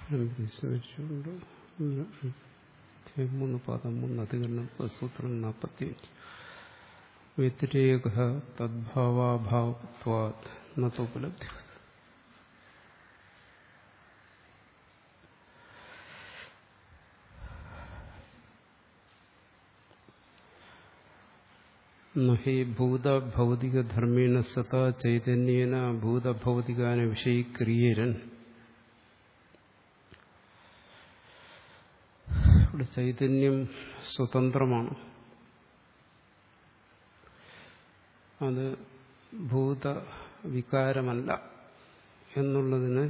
വിസ്മരിച്ചുകൊണ്ട് മൂന്ന് പാദം മൂന്ന് അധികരണം സൂത്രം നാൽപ്പത്തിയഞ്ച് വ്യതിരേക തദ്ഭാവാഭാവത്വാത് നത്തോപലബ്ധി നഹി ഭൂതഭൗതികധർമ്മേണ സതാ ചൈതന്യേന ഭൂതഭൗതികാന വിഷയീക്രിയേരൻ ഇവിടെ ചൈതന്യം സ്വതന്ത്രമാണ് അത് ഭൂതവികാരമല്ല എന്നുള്ളതിന്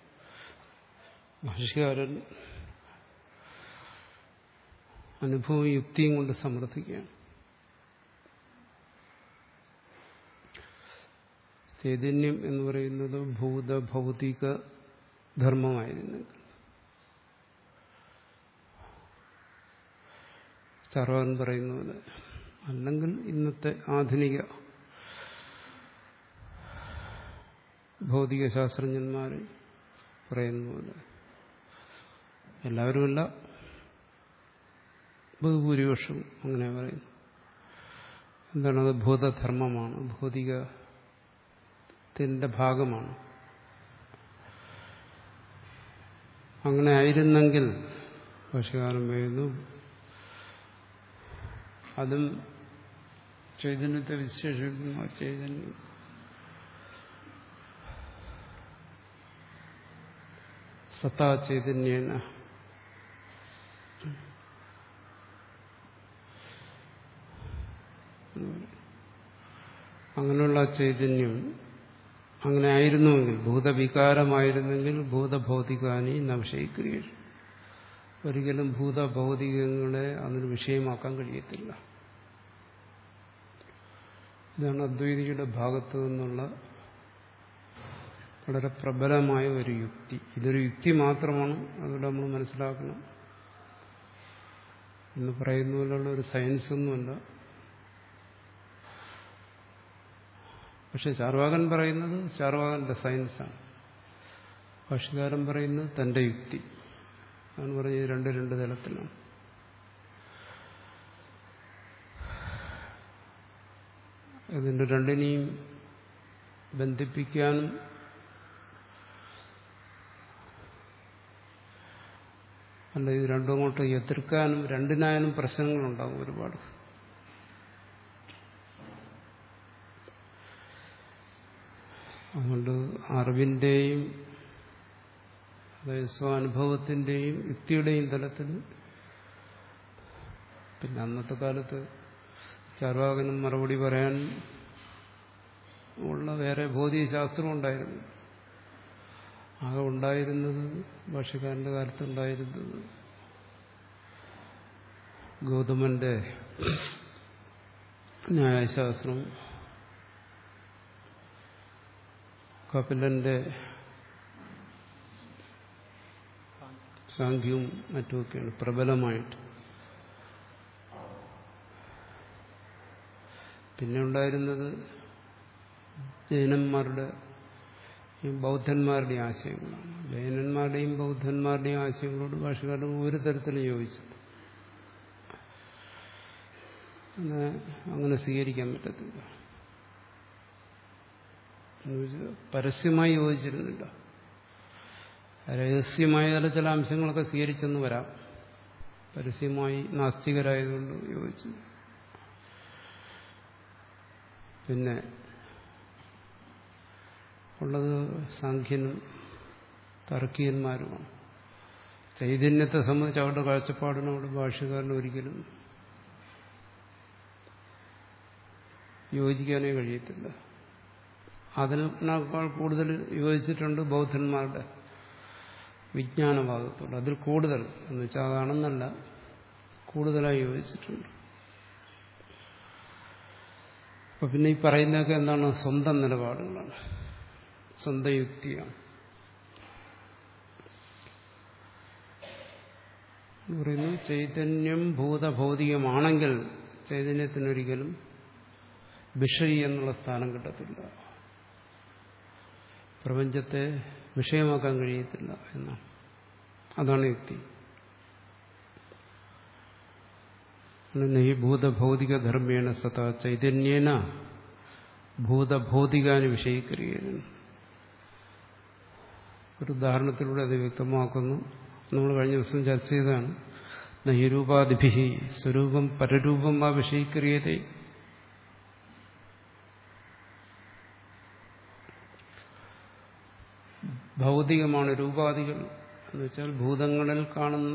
ഭാഷകാരൻ അനുഭവ യുക്തിയും കൊണ്ട് സമർത്ഥിക്കുകയാണ് ചൈതന്യം എന്ന് പറയുന്നത് ഭൂതഭൗതിക ധർമ്മമായിരുന്നെങ്കിൽ ചർവൻ പറയുന്നത് അല്ലെങ്കിൽ ഇന്നത്തെ ആധുനിക ഭൗതിക ശാസ്ത്രജ്ഞന്മാർ പറയുന്ന പോലെ എല്ലാവരുമല്ല ബഹുഭൂരിപക്ഷം അങ്ങനെ പറയുന്നു എന്താണത് ഭൂതധർമ്മമാണ് ഭൗതികത്തിന്റെ ഭാഗമാണ് അങ്ങനെ ആയിരുന്നെങ്കിൽ ഭാഷകാലം പറയുന്നു അതും ചൈതന്യത്തെ വിശേഷിക്കുന്ന ചൈതന്യം സത്താ ചൈതന്യേന അങ്ങനെയുള്ള ചൈതന്യം അങ്ങനെ ആയിരുന്നുവെങ്കിൽ ഭൂതവികാരമായിരുന്നെങ്കിൽ ഭൂതഭൗതികാനി നവശയിക്രിയ ഒരിക്കലും ഭൂതഭൗതികങ്ങളെ അതിന് വിഷയമാക്കാൻ കഴിയത്തില്ല ഇതാണ് അദ്വൈതിയുടെ ഭാഗത്തു നിന്നുള്ള വളരെ പ്രബലമായ ഒരു യുക്തി ഇതൊരു യുക്തി മാത്രമാണ് അതുകൊണ്ട് നമ്മൾ മനസ്സിലാക്കണം എന്ന് പറയുന്ന പോലുള്ള ഒരു സയൻസ് ഒന്നുമല്ല പക്ഷെ ചാർവാകൻ പറയുന്നത് ചാർവാകന്റെ സയൻസാണ് ഭാഷകാരൻ പറയുന്നത് തന്റെ യുക്തി അതാണ് പറഞ്ഞത് രണ്ട് രണ്ട് തലത്തിലാണ് ഇതിന്റെ രണ്ടിനെയും ബന്ധിപ്പിക്കാനും അല്ല ഇത് രണ്ടും അങ്ങോട്ട് എതിർക്കാനും രണ്ടിനായാലും പ്രശ്നങ്ങളുണ്ടാകും ഒരുപാട് അതുകൊണ്ട് അറിവിന്റെയും അതായത് സ്വാനുഭവത്തിന്റെയും യുക്തിയുടെയും തലത്തിൽ പിന്നെ അന്നത്തെ കാലത്ത് ചാർവാകനും മറുപടി പറയാൻ ഉള്ള വേറെ ഭൗതികശാസ്ത്രം ഉണ്ടായിരുന്നു ആകെ ഉണ്ടായിരുന്നത് ഭാഷക്കാരന്റെ കാലത്തുണ്ടായിരുന്നത് ഗൗതമന്റെ ന്യായശാസ്ത്രം കപിലന്റെ സാഖ്യവും മറ്റുമൊക്കെയാണ് പ്രബലമായിട്ട് പിന്നെ ഉണ്ടായിരുന്നത് ജൈനന്മാരുടെ ബൗദ്ധന്മാരുടെയും ആശയങ്ങളാണ് ജൈനന്മാരുടെയും ബൗദ്ധന്മാരുടെയും ആശയങ്ങളോട് ഭാഷകാരൻ ഒരു തരത്തിലും യോജിച്ചു അങ്ങനെ സ്വീകരിക്കാൻ പറ്റത്തില്ല പരസ്യമായി യോജിച്ചിരുന്നില്ല രഹസ്യമായ ചില അംശങ്ങളൊക്കെ സ്വീകരിച്ചെന്ന് വരാം പരസ്യമായി നാസ്തികരായതുകൊണ്ട് യോജിച്ചു പിന്നെ ഉള്ളത് സാഖ്യനും തർക്കീയന്മാരുമാണ് ചൈതന്യത്തെ സംബന്ധിച്ച് അവരുടെ കാഴ്ചപ്പാടിനോട് ഭാഷകാരന് ഒരിക്കലും യോജിക്കാനേ കഴിയത്തില്ല അതിനേക്കാൾ കൂടുതൽ യോജിച്ചിട്ടുണ്ട് ബൗദ്ധന്മാരുടെ വിജ്ഞാനഭാഗത്തോട് അതിൽ കൂടുതൽ എന്ന് വെച്ചാൽ അതാണെന്നല്ല കൂടുതലായി യോജിച്ചിട്ടുണ്ട് അപ്പൊ പിന്നെ ഈ പറയുന്നതൊക്കെ എന്താണ് സ്വന്തം നിലപാടുകളാണ് സ്വന്തം യുക്തിയാണ് പറയുന്നു ചൈതന്യം ഭൂതഭൗതികമാണെങ്കിൽ ചൈതന്യത്തിനൊരിക്കലും വിഷയി എന്നുള്ള സ്ഥാനം കിട്ടത്തില്ല പ്രപഞ്ചത്തെ വിഷയമാക്കാൻ കഴിയത്തില്ല എന്നാണ് അതാണ് യുക്തി ഭൂതഭൗതിക ധർമ്മേണ സത ചൈതന്യേന ഭൂതഭൗതികാന് വിഷയീകരിക്കുന്നു ഒരു ഉദാഹരണത്തിലൂടെ അത് വ്യക്തമാക്കുന്നു നമ്മൾ കഴിഞ്ഞ ദിവസം ചർച്ച ചെയ്തതാണ് നഹിരൂപാധിഭി സ്വരൂപം പരരൂപം ആ വിഷയീക്രിയതേ ഭൗതികമാണ് രൂപാദികൾ എന്ന് വെച്ചാൽ ഭൂതങ്ങളിൽ കാണുന്ന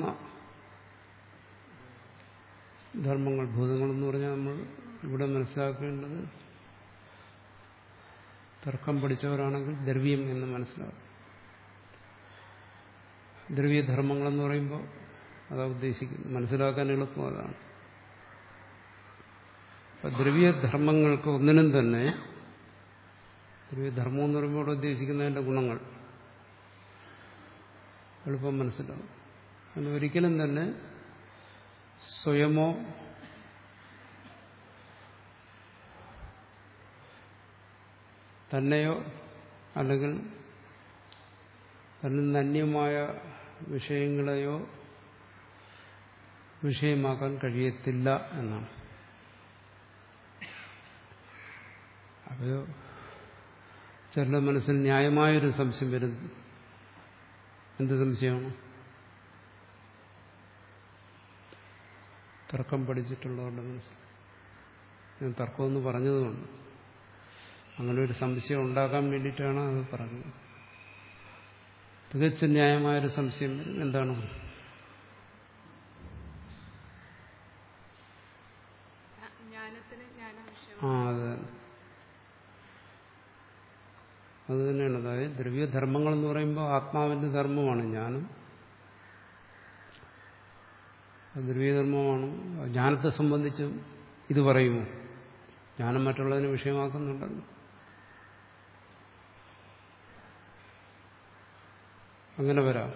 ധർമ്മങ്ങൾ ഭൂതങ്ങൾ എന്ന് പറഞ്ഞാൽ നമ്മൾ ഇവിടെ മനസ്സിലാക്കേണ്ടത് തർക്കം പഠിച്ചവരാണെങ്കിൽ ദ്രവ്യം എന്ന് മനസ്സിലാക്കും ദ്രവ്യധർമ്മങ്ങളെന്ന് പറയുമ്പോൾ അതാ ഉദ്ദേശിക്കുന്നത് മനസ്സിലാക്കാൻ എളുപ്പം അതാണ് അപ്പൊ ദ്രവ്യധർമ്മങ്ങൾക്ക് ഒന്നിനും തന്നെ ദ്രവ്യധർമ്മം എന്ന് പറയുമ്പോൾ ഇവിടെ ഉദ്ദേശിക്കുന്നതിന്റെ ഗുണങ്ങൾ എളുപ്പം മനസ്സിലാവും അതിന് ഒരിക്കലും തന്നെ സ്വയമോ തന്നെയോ അല്ലെങ്കിൽ തന്നിൽ നന്യമായ വിഷയങ്ങളെയോ വിഷയമാക്കാൻ കഴിയത്തില്ല എന്നാണ് അപ്പോ ചിലരുടെ മനസ്സിൽ ന്യായമായൊരു സംശയം വരുന്നു എന്ത് സംശയമാണ് തർക്കം പഠിച്ചിട്ടുള്ളവരുടെ മനസ്സിൽ ഞാൻ തർക്കമെന്ന് പറഞ്ഞതുകൊണ്ട് അങ്ങനെ ഒരു സംശയം ഉണ്ടാക്കാൻ വേണ്ടിയിട്ടാണ് അത് പറഞ്ഞത് തികച്ചും ന്യായമായൊരു സംശയം എന്താണ് ആ അതെ അത് തന്നെയാണ് അതായത് ദ്രവ്യധർമ്മങ്ങൾ എന്ന് പറയുമ്പോൾ ആത്മാവിന്റെ ധർമ്മമാണ് ജ്ഞാനം ദ്രവ്യധർമ്മമാണ് ജ്ഞാനത്തെ സംബന്ധിച്ചും ഇത് പറയുമോ ജ്ഞാനം മറ്റുള്ളതിനെ വിഷയമാക്കുന്നുണ്ടല്ലോ അങ്ങനെ വരാം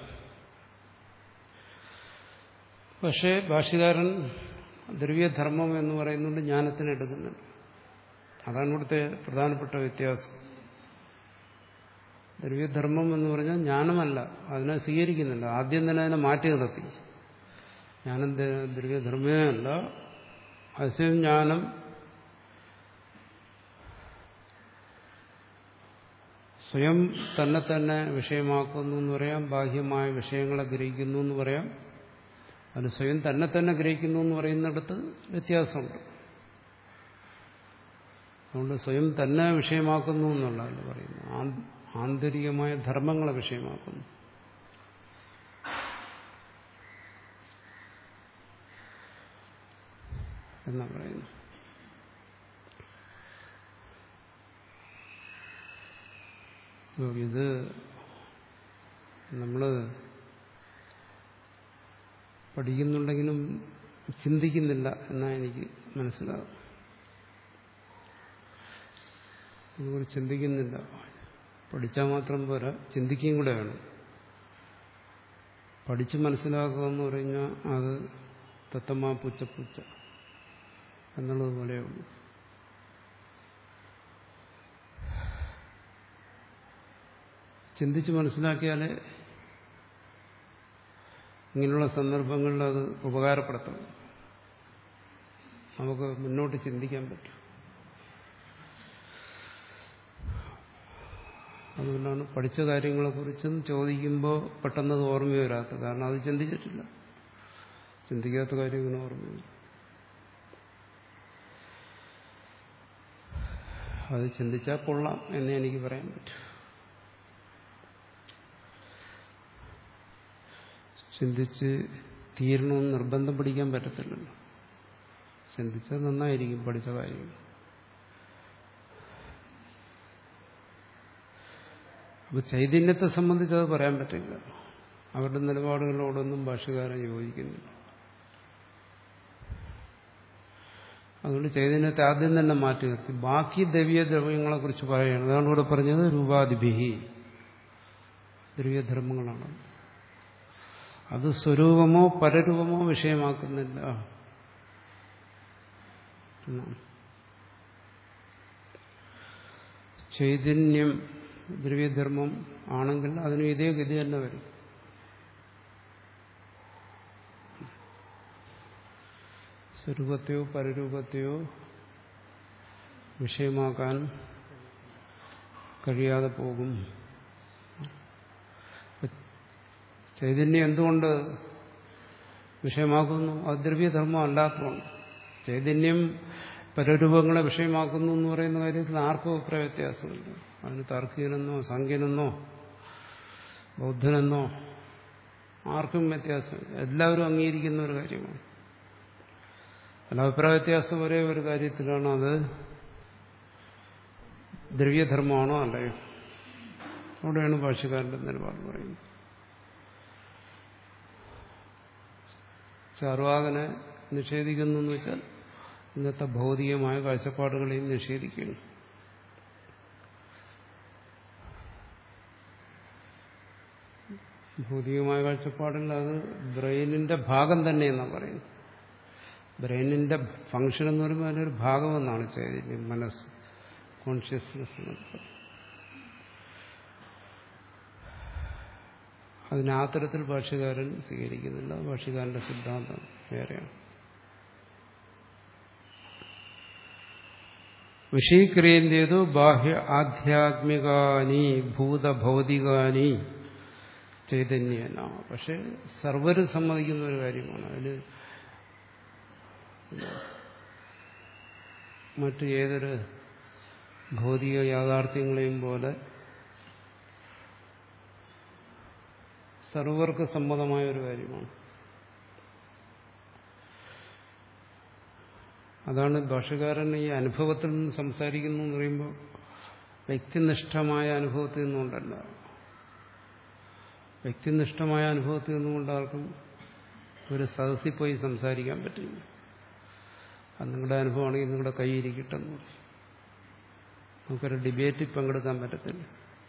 പക്ഷേ ഭാഷ്യകാരൻ ദ്രവ്യധർമ്മം എന്ന് പറയുന്നുണ്ട് ജ്ഞാനത്തിന് എടുക്കുന്നുണ്ട് അതാണ് ഇവിടുത്തെ പ്രധാനപ്പെട്ട വ്യത്യാസം ദ്രവ്യധർമ്മം എന്ന് പറഞ്ഞാൽ ജ്ഞാനമല്ല അതിനെ സ്വീകരിക്കുന്നില്ല ആദ്യം തന്നെ അതിനെ മാറ്റി നിർത്തി ജ്ഞാനം ദ്രവ്യധർമ്മേ അല്ല അസ്യം ജ്ഞാനം സ്വയം തന്നെ തന്നെ വിഷയമാക്കുന്നു എന്ന് പറയാം ബാഹ്യമായ വിഷയങ്ങളെ ഗ്രഹിക്കുന്നു എന്ന് പറയാം അത് സ്വയം തന്നെ തന്നെ ഗ്രഹിക്കുന്നു എന്ന് പറയുന്നിടത്ത് വ്യത്യാസമുണ്ട് അതുകൊണ്ട് സ്വയം തന്നെ വിഷയമാക്കുന്നു എന്നുള്ളതല്ല പറയുന്നത് ആന്തരികമായ ധർമ്മങ്ങളെ വിഷയമാക്കുന്നു എന്നാ പറയുന്നു ഇത് നമ്മൾ പഠിക്കുന്നുണ്ടെങ്കിലും ചിന്തിക്കുന്നില്ല എന്നാ എനിക്ക് മനസ്സിലാകും അതുപോലെ ചിന്തിക്കുന്നില്ല പഠിച്ചാൽ മാത്രം പോരാ ചിന്തിക്കുകയും കൂടെ വേണം പഠിച്ച് മനസ്സിലാക്കുക എന്ന് പറഞ്ഞാൽ അത് തത്തമ്മ പൂച്ച പൂച്ച എന്നുള്ളത് പോലെയുള്ളൂ ചിന്തിച്ച് മനസ്സിലാക്കിയാലേ ഇങ്ങനെയുള്ള സന്ദർഭങ്ങളിൽ അത് ഉപകാരപ്പെടുത്തണം നമുക്ക് മുന്നോട്ട് ചിന്തിക്കാൻ പറ്റും അതുകൊണ്ടാണ് പഠിച്ച കാര്യങ്ങളെക്കുറിച്ചും ചോദിക്കുമ്പോൾ പെട്ടെന്ന് അത് ഓർമ്മ വരാത്തത് കാരണം അത് ചിന്തിച്ചിട്ടില്ല ചിന്തിക്കാത്ത കാര്യം ഇങ്ങനെ ഓർമ്മ വരും അത് ചിന്തിച്ചാൽ കൊള്ളാം എന്നേ എനിക്ക് പറയാൻ പറ്റൂ ചിന്തിച്ച് തീരണമെന്ന് നിർബന്ധം പിടിക്കാൻ പറ്റത്തില്ലല്ലോ ചിന്തിച്ചാൽ നന്നായിരിക്കും പഠിച്ച കാര്യങ്ങൾ അപ്പൊ ചൈതന്യത്തെ സംബന്ധിച്ച് അത് പറയാൻ പറ്റില്ല അവരുടെ നിലപാടുകളോടൊന്നും ഭാഷകാരൻ യോജിക്കുന്നില്ല അതുകൊണ്ട് ചൈതന്യത്തെ ആദ്യം തന്നെ മാറ്റി നിർത്തി ബാക്കി ദ്രവ്യ ദ്രവ്യങ്ങളെ കുറിച്ച് പറയുകയാണ് അതാണ് ഇവിടെ പറഞ്ഞത് രൂപാദിഭിഹി ദ്രവ്യധർമ്മങ്ങളാണ് അത് സ്വരൂപമോ പരരൂപമോ വിഷയമാക്കുന്നില്ല ചൈതന്യം ദ്രവ്യധർമ്മം ആണെങ്കിൽ അതിനും ഇതേ ഗതി തന്നെ വരും സ്വരൂപത്തെയോ പരരൂപത്തെയോ വിഷയമാക്കാൻ കഴിയാതെ പോകും ചൈതന്യം എന്തുകൊണ്ട് വിഷയമാക്കുന്നു അത് ദ്രവ്യധർമ്മം അല്ലാത്തതുകൊണ്ട് ചൈതന്യം പരരൂപങ്ങളെ വിഷയമാക്കുന്നു എന്ന് പറയുന്ന കാര്യത്തിൽ ആർക്കും അഭിപ്രായ വ്യത്യാസമില്ല അതിന് താർക്കികനെന്നോ സംഖ്യനെന്നോ ബൗദ്ധനെന്നോ ആർക്കും വ്യത്യാസമില്ല എല്ലാവരും അംഗീകരിക്കുന്ന ഒരു കാര്യമാണ് അല്ല അഭിപ്രായ വ്യത്യാസം ഒരേ ഒരു കാര്യത്തിലാണ് അത് ദ്രവ്യധർമ്മമാണോ അല്ലയോ അവിടെയാണ് ഭാഷകാരന്റെ നിലപാട് പറയുന്നത് ചാർവാകനെ നിഷേധിക്കുന്നു എന്ന് വെച്ചാൽ ഇന്നത്തെ ഭൗതികമായ കാഴ്ചപ്പാടുകളെയും നിഷേധിക്കുന്നു ഭൗതികമായ കാഴ്ചപ്പാടിൽ അത് ബ്രെയിനിന്റെ ഭാഗം തന്നെയെന്നാണ് പറയുന്നത് ബ്രെയിനിന്റെ ഫംഗ്ഷൻ എന്ന് പറയുമ്പോൾ അതിനൊരു ഭാഗമെന്നാണ് ചൈതന്യം മനസ്സ് കോൺഷ്യസ്നെസ് എന്നൊക്കെ അതിന് ആ തരത്തിൽ ഭാഷ്യകാരൻ സ്വീകരിക്കുന്നില്ല ഭാഷ്യകാരന്റെ സിദ്ധാന്തം വേറെയാണ് വിഷയീക്രിയന്റേതു ബാഹ്യ ആധ്യാത്മികാനി ഭൂതഭൗതികാനി ചൈതന്യന പക്ഷെ സർവരും സമ്മതിക്കുന്ന ഒരു കാര്യമാണ് അതിന് മറ്റു ഏതൊരു ഭൗതിക യാഥാർത്ഥ്യങ്ങളെയും പോലെ സർവർക്ക് സമ്മതമായ ഒരു കാര്യമാണ് അതാണ് ഭാഷകാരൻ ഈ അനുഭവത്തിൽ നിന്ന് സംസാരിക്കുന്നു എന്ന് പറയുമ്പോൾ വ്യക്തിനിഷ്ഠമായ അനുഭവത്തിൽ നിന്നുകൊണ്ടല്ല വ്യക്തിനിഷ്ഠമായ അനുഭവത്തിൽ നിന്നുകൊണ്ട് ആർക്കും ഒരു സദസ്സിൽ പോയി സംസാരിക്കാൻ പറ്റില്ല അത് നിങ്ങളുടെ അനുഭവമാണെങ്കിൽ നിങ്ങളുടെ കൈയിരിക്കട്ടെന്ന് പറയും നമുക്കൊരു ഡിബേറ്റിൽ പങ്കെടുക്കാൻ പറ്റത്തില്ല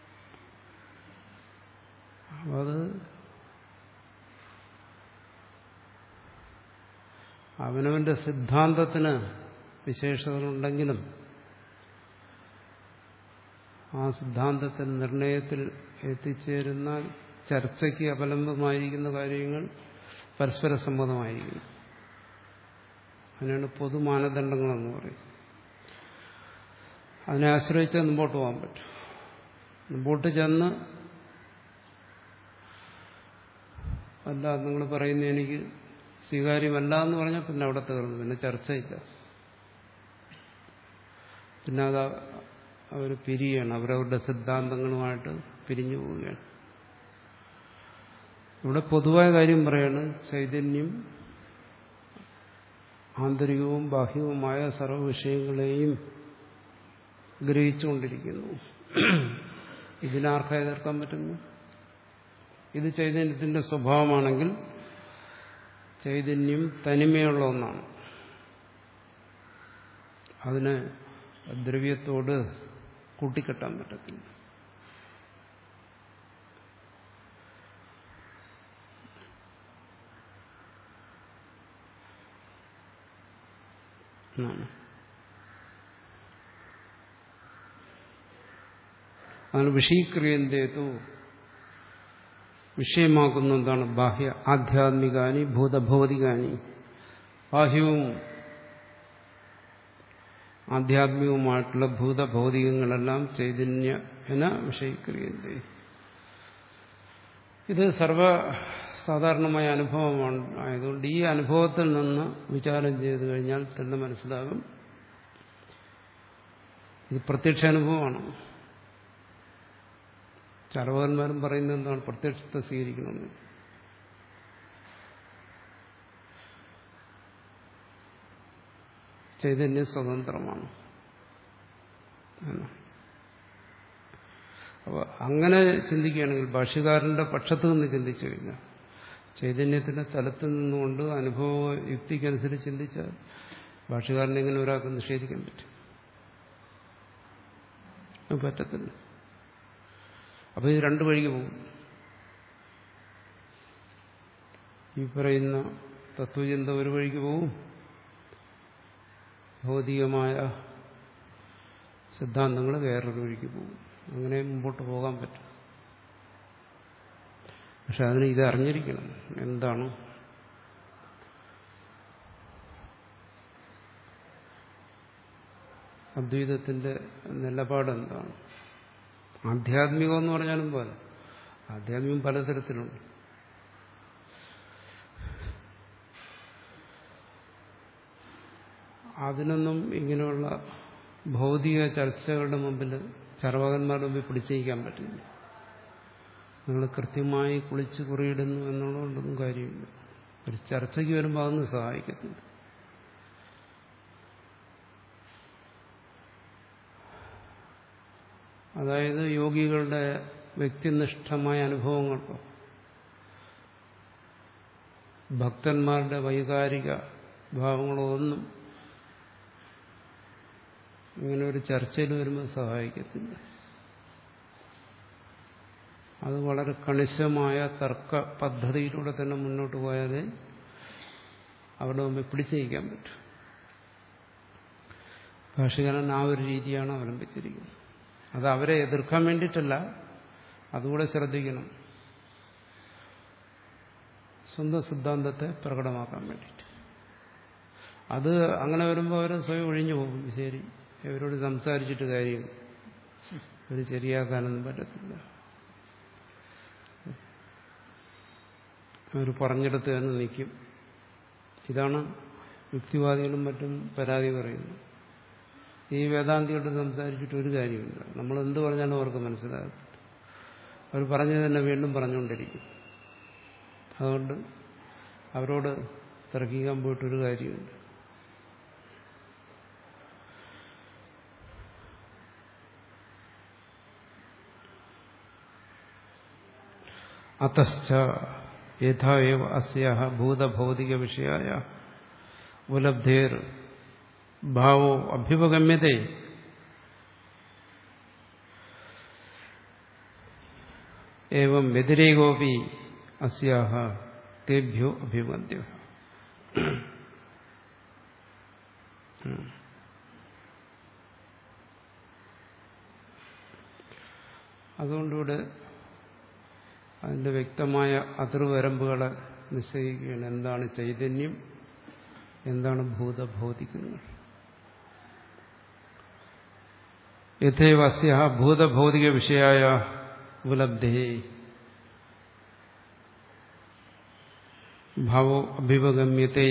അപ്പോൾ അത് അവനവന്റെ സിദ്ധാന്തത്തിന് വിശേഷതകളുണ്ടെങ്കിലും ആ സിദ്ധാന്തത്തിന് നിർണയത്തിൽ എത്തിച്ചേരുന്ന ചർച്ചയ്ക്ക് അപലംബമായിരിക്കുന്ന കാര്യങ്ങൾ പരസ്പര സമ്മതമായിരിക്കും അതിനാണ് പൊതു മാനദണ്ഡങ്ങളെന്ന് പറയും അതിനെ ആശ്രയിച്ച് മുമ്പോട്ട് പോകാൻ പറ്റും മുമ്പോട്ട് ചെന്ന് അല്ല നിങ്ങൾ പറയുന്ന എനിക്ക് സ്വീകാര്യമല്ല എന്ന് പറഞ്ഞാൽ പിന്നെ അവിടെ തീർന്നു പിന്നെ ചർച്ചയില്ല പിന്നെ അത് അവർ പിരിയാണ് അവരവരുടെ സിദ്ധാന്തങ്ങളുമായിട്ട് പിരിഞ്ഞു പോവുകയാണ് ഇവിടെ പൊതുവായ കാര്യം പറയാണ് ചൈതന്യം ആന്തരികവും ബാഹ്യവുമായ സർവ്വ വിഷയങ്ങളെയും ഗ്രഹിച്ചുകൊണ്ടിരിക്കുന്നു ഇതിനാർക്കാ എതിർക്കാൻ പറ്റുന്നു ഇത് ചൈതന്യത്തിന്റെ സ്വഭാവമാണെങ്കിൽ ചൈതന്യം തനിമയുള്ള ഒന്നാണ് അതിന് ദ്രവ്യത്തോട് കൂട്ടിക്കെട്ടാൻ പറ്റത്തില്ല എന്നാണ് അതാണ് വിഷയീക്രിയന്തേതു വിഷയമാക്കുന്ന എന്താണ് ബാഹ്യ ആധ്യാത്മികാനി ഭൂതഭൗതികാനി ബാഹ്യവും ആധ്യാത്മികവുമായിട്ടുള്ള ഭൂതഭൗതികങ്ങളെല്ലാം ചൈതന്യന വിഷയീക്രിയന്തേ ഇത് സർവ സാധാരണമായ അനുഭവമാണ് ആയതുകൊണ്ട് ഈ അനുഭവത്തിൽ നിന്ന് വിചാരം ചെയ്തു കഴിഞ്ഞാൽ തന്നെ മനസ്സിലാകും ഇത് പ്രത്യക്ഷ അനുഭവമാണ് ചാർവകന്മാരും പറയുന്നത് എന്താണ് പ്രത്യക്ഷത്തെ സ്വീകരിക്കണമെന്ന് ചൈതന്യം സ്വതന്ത്രമാണ് അപ്പോൾ അങ്ങനെ ചിന്തിക്കുകയാണെങ്കിൽ ഭാഷ്യകാരന്റെ പക്ഷത്ത് നിന്ന് ചിന്തിച്ചു കഴിഞ്ഞാൽ ചൈതന്യത്തിന്റെ തലത്തിൽ നിന്നുകൊണ്ട് അനുഭവ യുക്തിക്കനുസരിച്ച് ചിന്തിച്ചാൽ ഭാഷകാരനെ എങ്ങനെ ഒരാൾക്ക് നിഷേധിക്കാൻ പറ്റും അത് പറ്റത്തില്ല അപ്പൊ ഇത് രണ്ടു വഴിക്ക് പോകും ഈ പറയുന്ന തത്വചിന്ത ഒരു വഴിക്ക് പോവും ഭൗതികമായ സിദ്ധാന്തങ്ങൾ വേറൊരു വഴിക്ക് പോകും അങ്ങനെ മുമ്പോട്ട് പോകാൻ പറ്റും പക്ഷെ അതിന് ഇത് അറിഞ്ഞിരിക്കണം എന്താണ് അദ്വൈതത്തിന്റെ നിലപാട് എന്താണ് ആധ്യാത്മികം എന്ന് പറഞ്ഞാലും പോലെ ആധ്യാത്മികം പലതരത്തിലുണ്ട് അതിനൊന്നും ഇങ്ങനെയുള്ള ഭൗതിക ചർച്ചകളുടെ മുമ്പിൽ ചർവകന്മാരുടെ മുമ്പിൽ പിടിച്ചിരിക്കാൻ പറ്റില്ല നിങ്ങൾ കൃത്യമായി കുളിച്ച് കുറിയിടുന്നു എന്നുള്ളതുകൊണ്ടൊന്നും കാര്യമില്ല ഒരു ചർച്ചയ്ക്ക് വരുമ്പോൾ അതൊന്നും സഹായിക്കത്തില്ല അതായത് യോഗികളുടെ വ്യക്തിനിഷ്ഠമായ അനുഭവങ്ങൾക്കോ ഭക്തന്മാരുടെ വൈകാരിക ഭാവങ്ങളോ ഒന്നും ഇങ്ങനെ ഒരു ചർച്ചയിൽ വരുമ്പോൾ സഹായിക്കത്തില്ല അത് വളരെ കണിശമായ തർക്ക പദ്ധതിയിലൂടെ തന്നെ മുന്നോട്ട് പോയാലേ അവിടെ മുമ്പ് പിടിച്ചു നിൽക്കാൻ പറ്റും ഭാഷകാരൻ ആ ഒരു രീതിയാണ് അവലംബിച്ചിരിക്കുന്നത് അത് അവരെ എതിർക്കാൻ വേണ്ടിയിട്ടല്ല അതുകൂടെ ശ്രദ്ധിക്കണം സ്വന്തം സിദ്ധാന്തത്തെ പ്രകടമാക്കാൻ വേണ്ടിയിട്ട് അത് അങ്ങനെ വരുമ്പോൾ അവർ സ്വയം ഒഴിഞ്ഞു പോകും ശരി ഇവരോട് സംസാരിച്ചിട്ട് കാര്യം അവർ ശരിയാക്കാനൊന്നും പറ്റത്തില്ല അവർ പറഞ്ഞെടുത്ത് തന്നെ നിൽക്കും ഇതാണ് യുക്തിവാദികളും മറ്റും പരാതി പറയുന്നത് ഈ വേദാന്തിയോട് സംസാരിച്ചിട്ട് ഒരു കാര്യമില്ല നമ്മൾ എന്ത് പറഞ്ഞാലും അവർക്ക് മനസ്സിലാകും അവർ പറഞ്ഞത് തന്നെ വീണ്ടും പറഞ്ഞുകൊണ്ടിരിക്കും അതുകൊണ്ട് അവരോട് തർക്കിക്കാൻ പോയിട്ടൊരു കാര്യമില്ല അतश्च यथा एव अस्याः भूतभौतिकविषयाय उपलब्धेर् भावो अभ्युपगम्यते एवं व्यतिरेकोऽपि अस्याः तेभ्यो अभिवन्द्यः അതുകൊണ്ടിവിടെ അതിന്റെ വ്യക്തമായ അതിർവരമ്പുകളെ നിശ്ചയിക്കുകയാണ് എന്താണ് ചൈതന്യം എന്താണ് ഭൂതഭൗതികങ്ങൾ യഥേവസ്യ ഭൂതഭൗതിക വിഷയായ ഉപലബ്ധി ഭാവോ അഭിപഗമ്യത്തെ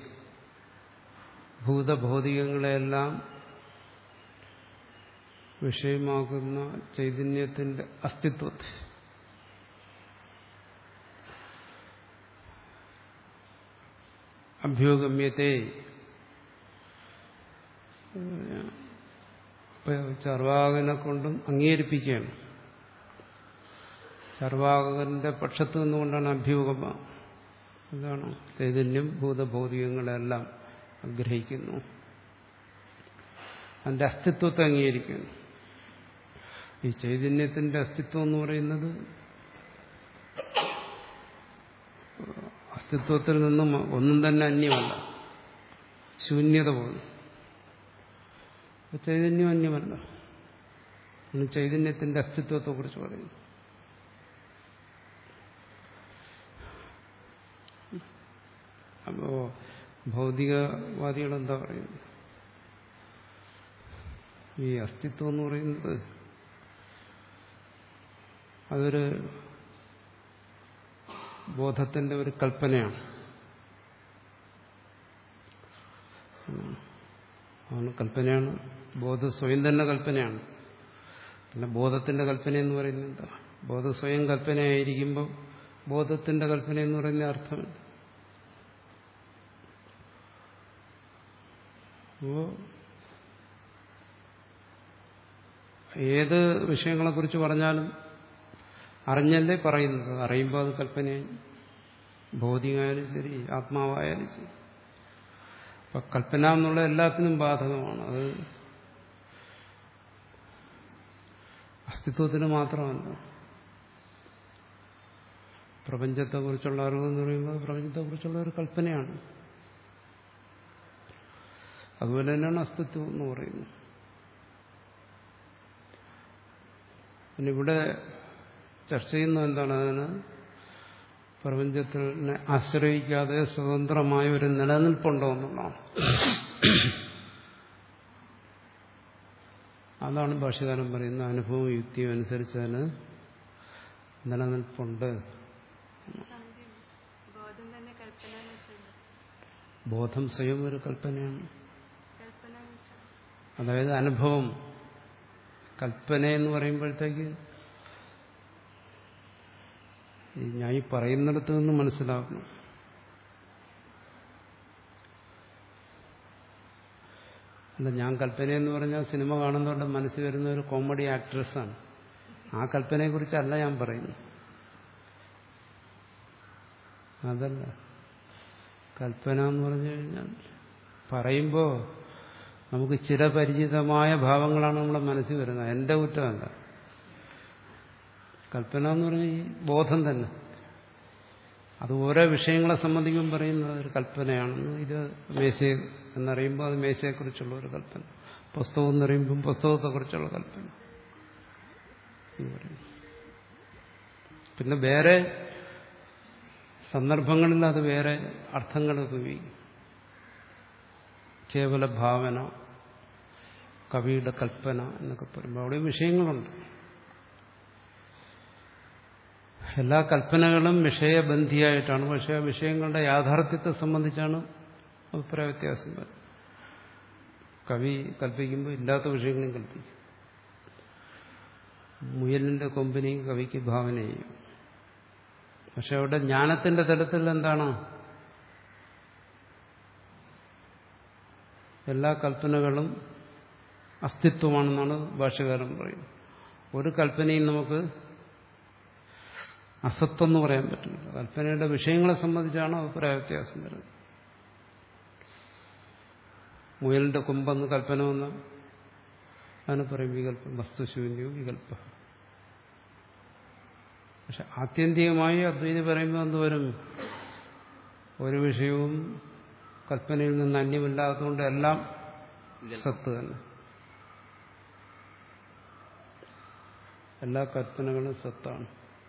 ഭൂതഭൗതികങ്ങളെല്ലാം വിഷയമാകുന്ന ചൈതന്യത്തിന്റെ അസ്തിത്വത്തെ അഭ്യൂഗമ്യത്തെ ചർവാകനെ കൊണ്ടും അംഗീകരിപ്പിക്കുകയാണ് ചർവാകന്റെ പക്ഷത്ത് നിന്നുകൊണ്ടാണ് അഭ്യൂഗമ എന്താണ് ചൈതന്യം ഭൂതഭൗതികങ്ങളെല്ലാം ആഗ്രഹിക്കുന്നു അതിന്റെ അസ്തിത്വത്തെ അംഗീകരിക്കുന്നു ഈ ചൈതന്യത്തിന്റെ അസ്തിത്വം എന്ന് പറയുന്നത് അസ്തിത്വത്തിൽ നിന്നും ഒന്നും തന്നെ അന്യമല്ല ശൂന്യത പോലും ചൈതന്യം അന്യമല്ല ചൈതന്യത്തിന്റെ അസ്തിത്വത്തെ കുറിച്ച് പറയുന്നു അപ്പോ ഭൗതികവാദികൾ എന്താ പറയുന്നത് ഈ അസ്തിത്വം എന്ന് പറയുന്നത് അതൊരു ബോധത്തിന്റെ ഒരു കൽപ്പനയാണ് ആണ് കൽപ്പനയാണ് ബോധം സ്വയം തന്നെ കൽപ്പനയാണ് പിന്നെ ബോധത്തിന്റെ കൽപ്പന എന്ന് പറയുന്നത് എന്താ ബോധം സ്വയം കൽപ്പനയായിരിക്കുമ്പോൾ ബോധത്തിന്റെ കൽപ്പന എന്ന് പറയുന്ന അർത്ഥമില്ല അപ്പോ ഏത് വിഷയങ്ങളെക്കുറിച്ച് പറഞ്ഞാലും അറിഞ്ഞല്ലേ പറയുന്നത് അറിയുമ്പോൾ അത് കൽപ്പനയായി ഭൗതികമായാലും ശരി ആത്മാവായാലും ശരി അപ്പൊ കൽപ്പന എന്നുള്ള എല്ലാത്തിനും ബാധകമാണ് അത് അസ്തിത്വത്തിന് മാത്രമല്ല പ്രപഞ്ചത്തെക്കുറിച്ചുള്ള അറിവ് എന്ന് പറയുമ്പോൾ പ്രപഞ്ചത്തെക്കുറിച്ചുള്ള ഒരു കൽപ്പനയാണ് അതുപോലെ തന്നെയാണ് അസ്തിത്വം എന്ന് പറയുന്നത് പിന്നെ ഇവിടെ ചർച്ച ചെയ്യുന്നത് എന്താണ് അതിന് പ്രപഞ്ചത്തിനെ ആശ്രയിക്കാതെ സ്വതന്ത്രമായ ഒരു നിലനിൽപ്പുണ്ടോ എന്നുള്ളതാണ് അതാണ് ഭാഷകാരൻ പറയുന്ന അനുഭവവും യുക്തിയും അനുസരിച്ച് അതിന് നിലനിൽപ്പുണ്ട് സ്വാമിജി ബോധം തന്നെ കൽപ്പന എന്ന് വെച്ചല്ലോ ബോധം സ്വയം ഒരു കൽപ്പനയാണ് കൽപ്പന എന്ന് വെച്ചാൽ അതായത് അനുഭവം കൽപ്പന എന്ന് പറയുമ്പോഴത്തേക്ക് ഈ ഞാൻ ഈ പറയുന്നിടത്ത് നിന്ന് മനസ്സിലാക്കണം അല്ല ഞാൻ കൽപ്പന എന്ന് പറഞ്ഞാൽ സിനിമ കാണുന്നവരുടെ മനസ്സിൽ വരുന്ന ഒരു കോമഡി ആക്ട്രസ്സാണ് ആ കൽപ്പനയെക്കുറിച്ചല്ല ഞാൻ പറയുന്നത് അതല്ല കൽപ്പന എന്ന് പറഞ്ഞു കഴിഞ്ഞാൽ പറയുമ്പോൾ നമുക്ക് ചിരപരിചിതമായ ഭാവങ്ങളാണ് നമ്മുടെ മനസ്സിൽ വരുന്നത് എന്റെ കുറ്റമല്ല കൽപ്പന എന്ന് പറഞ്ഞാൽ ഈ ബോധം തന്നെ അത് ഓരോ വിഷയങ്ങളെ സംബന്ധിക്കും പറയുന്നത് ഒരു കൽപ്പനയാണെന്ന് ഇത് മേശ എന്നറിയുമ്പോൾ അത് മേശയെക്കുറിച്ചുള്ള ഒരു കൽപ്പന പുസ്തകം എന്നറിയുമ്പം പുസ്തകത്തെക്കുറിച്ചുള്ള കൽപ്പന എന്ന് പറയും പിന്നെ വേറെ സന്ദർഭങ്ങളിൽ അത് വേറെ അർത്ഥങ്ങൾ ഉപയോഗിക്കും കേവല ഭാവന കവിയുടെ കൽപ്പന എന്നൊക്കെ പറയുമ്പോൾ അവിടെ വിഷയങ്ങളുണ്ട് എല്ലാ കൽപ്പനകളും വിഷയബന്ധിയായിട്ടാണ് പക്ഷെ ആ വിഷയങ്ങളുടെ യാഥാർത്ഥ്യത്തെ സംബന്ധിച്ചാണ് അഭിപ്രായ വ്യത്യാസം വരുന്നത് കവി കൽപ്പിക്കുമ്പോൾ ഇല്ലാത്ത വിഷയങ്ങളും കൽപ്പിക്കും മുയലിന്റെ കൊമ്പിനെയും കവിക്ക് ഭാവന ചെയ്യും പക്ഷെ അവിടെ ജ്ഞാനത്തിന്റെ തലത്തിൽ എന്താണ് എല്ലാ കൽപ്പനകളും അസ്തിത്വമാണെന്നാണ് ഭാഷകാരൻ പറയുന്നത് ഒരു കൽപ്പനയും നമുക്ക് അസത്വം എന്ന് പറയാൻ പറ്റില്ല കൽപ്പനയുടെ വിഷയങ്ങളെ സംബന്ധിച്ചാണ് അഭിപ്രായ വ്യത്യാസം വരുന്നത് മുയലിന്റെ കൊമ്പെന്ന് കൽപ്പന വന്ന അതിന് പറയും വികല്പം വസ്തുശൂന്യവും വികല്പ പക്ഷെ ആത്യന്തികമായി അദ്വൈതി പറയുമ്പോൾ എന്ത് വരും ഒരു വിഷയവും കൽപ്പനയിൽ നിന്ന് അന്യമില്ലാത്തതുകൊണ്ട് എല്ലാം സത്ത് തന്നെ എല്ലാ കൽപ്പനകളും സത്താണ്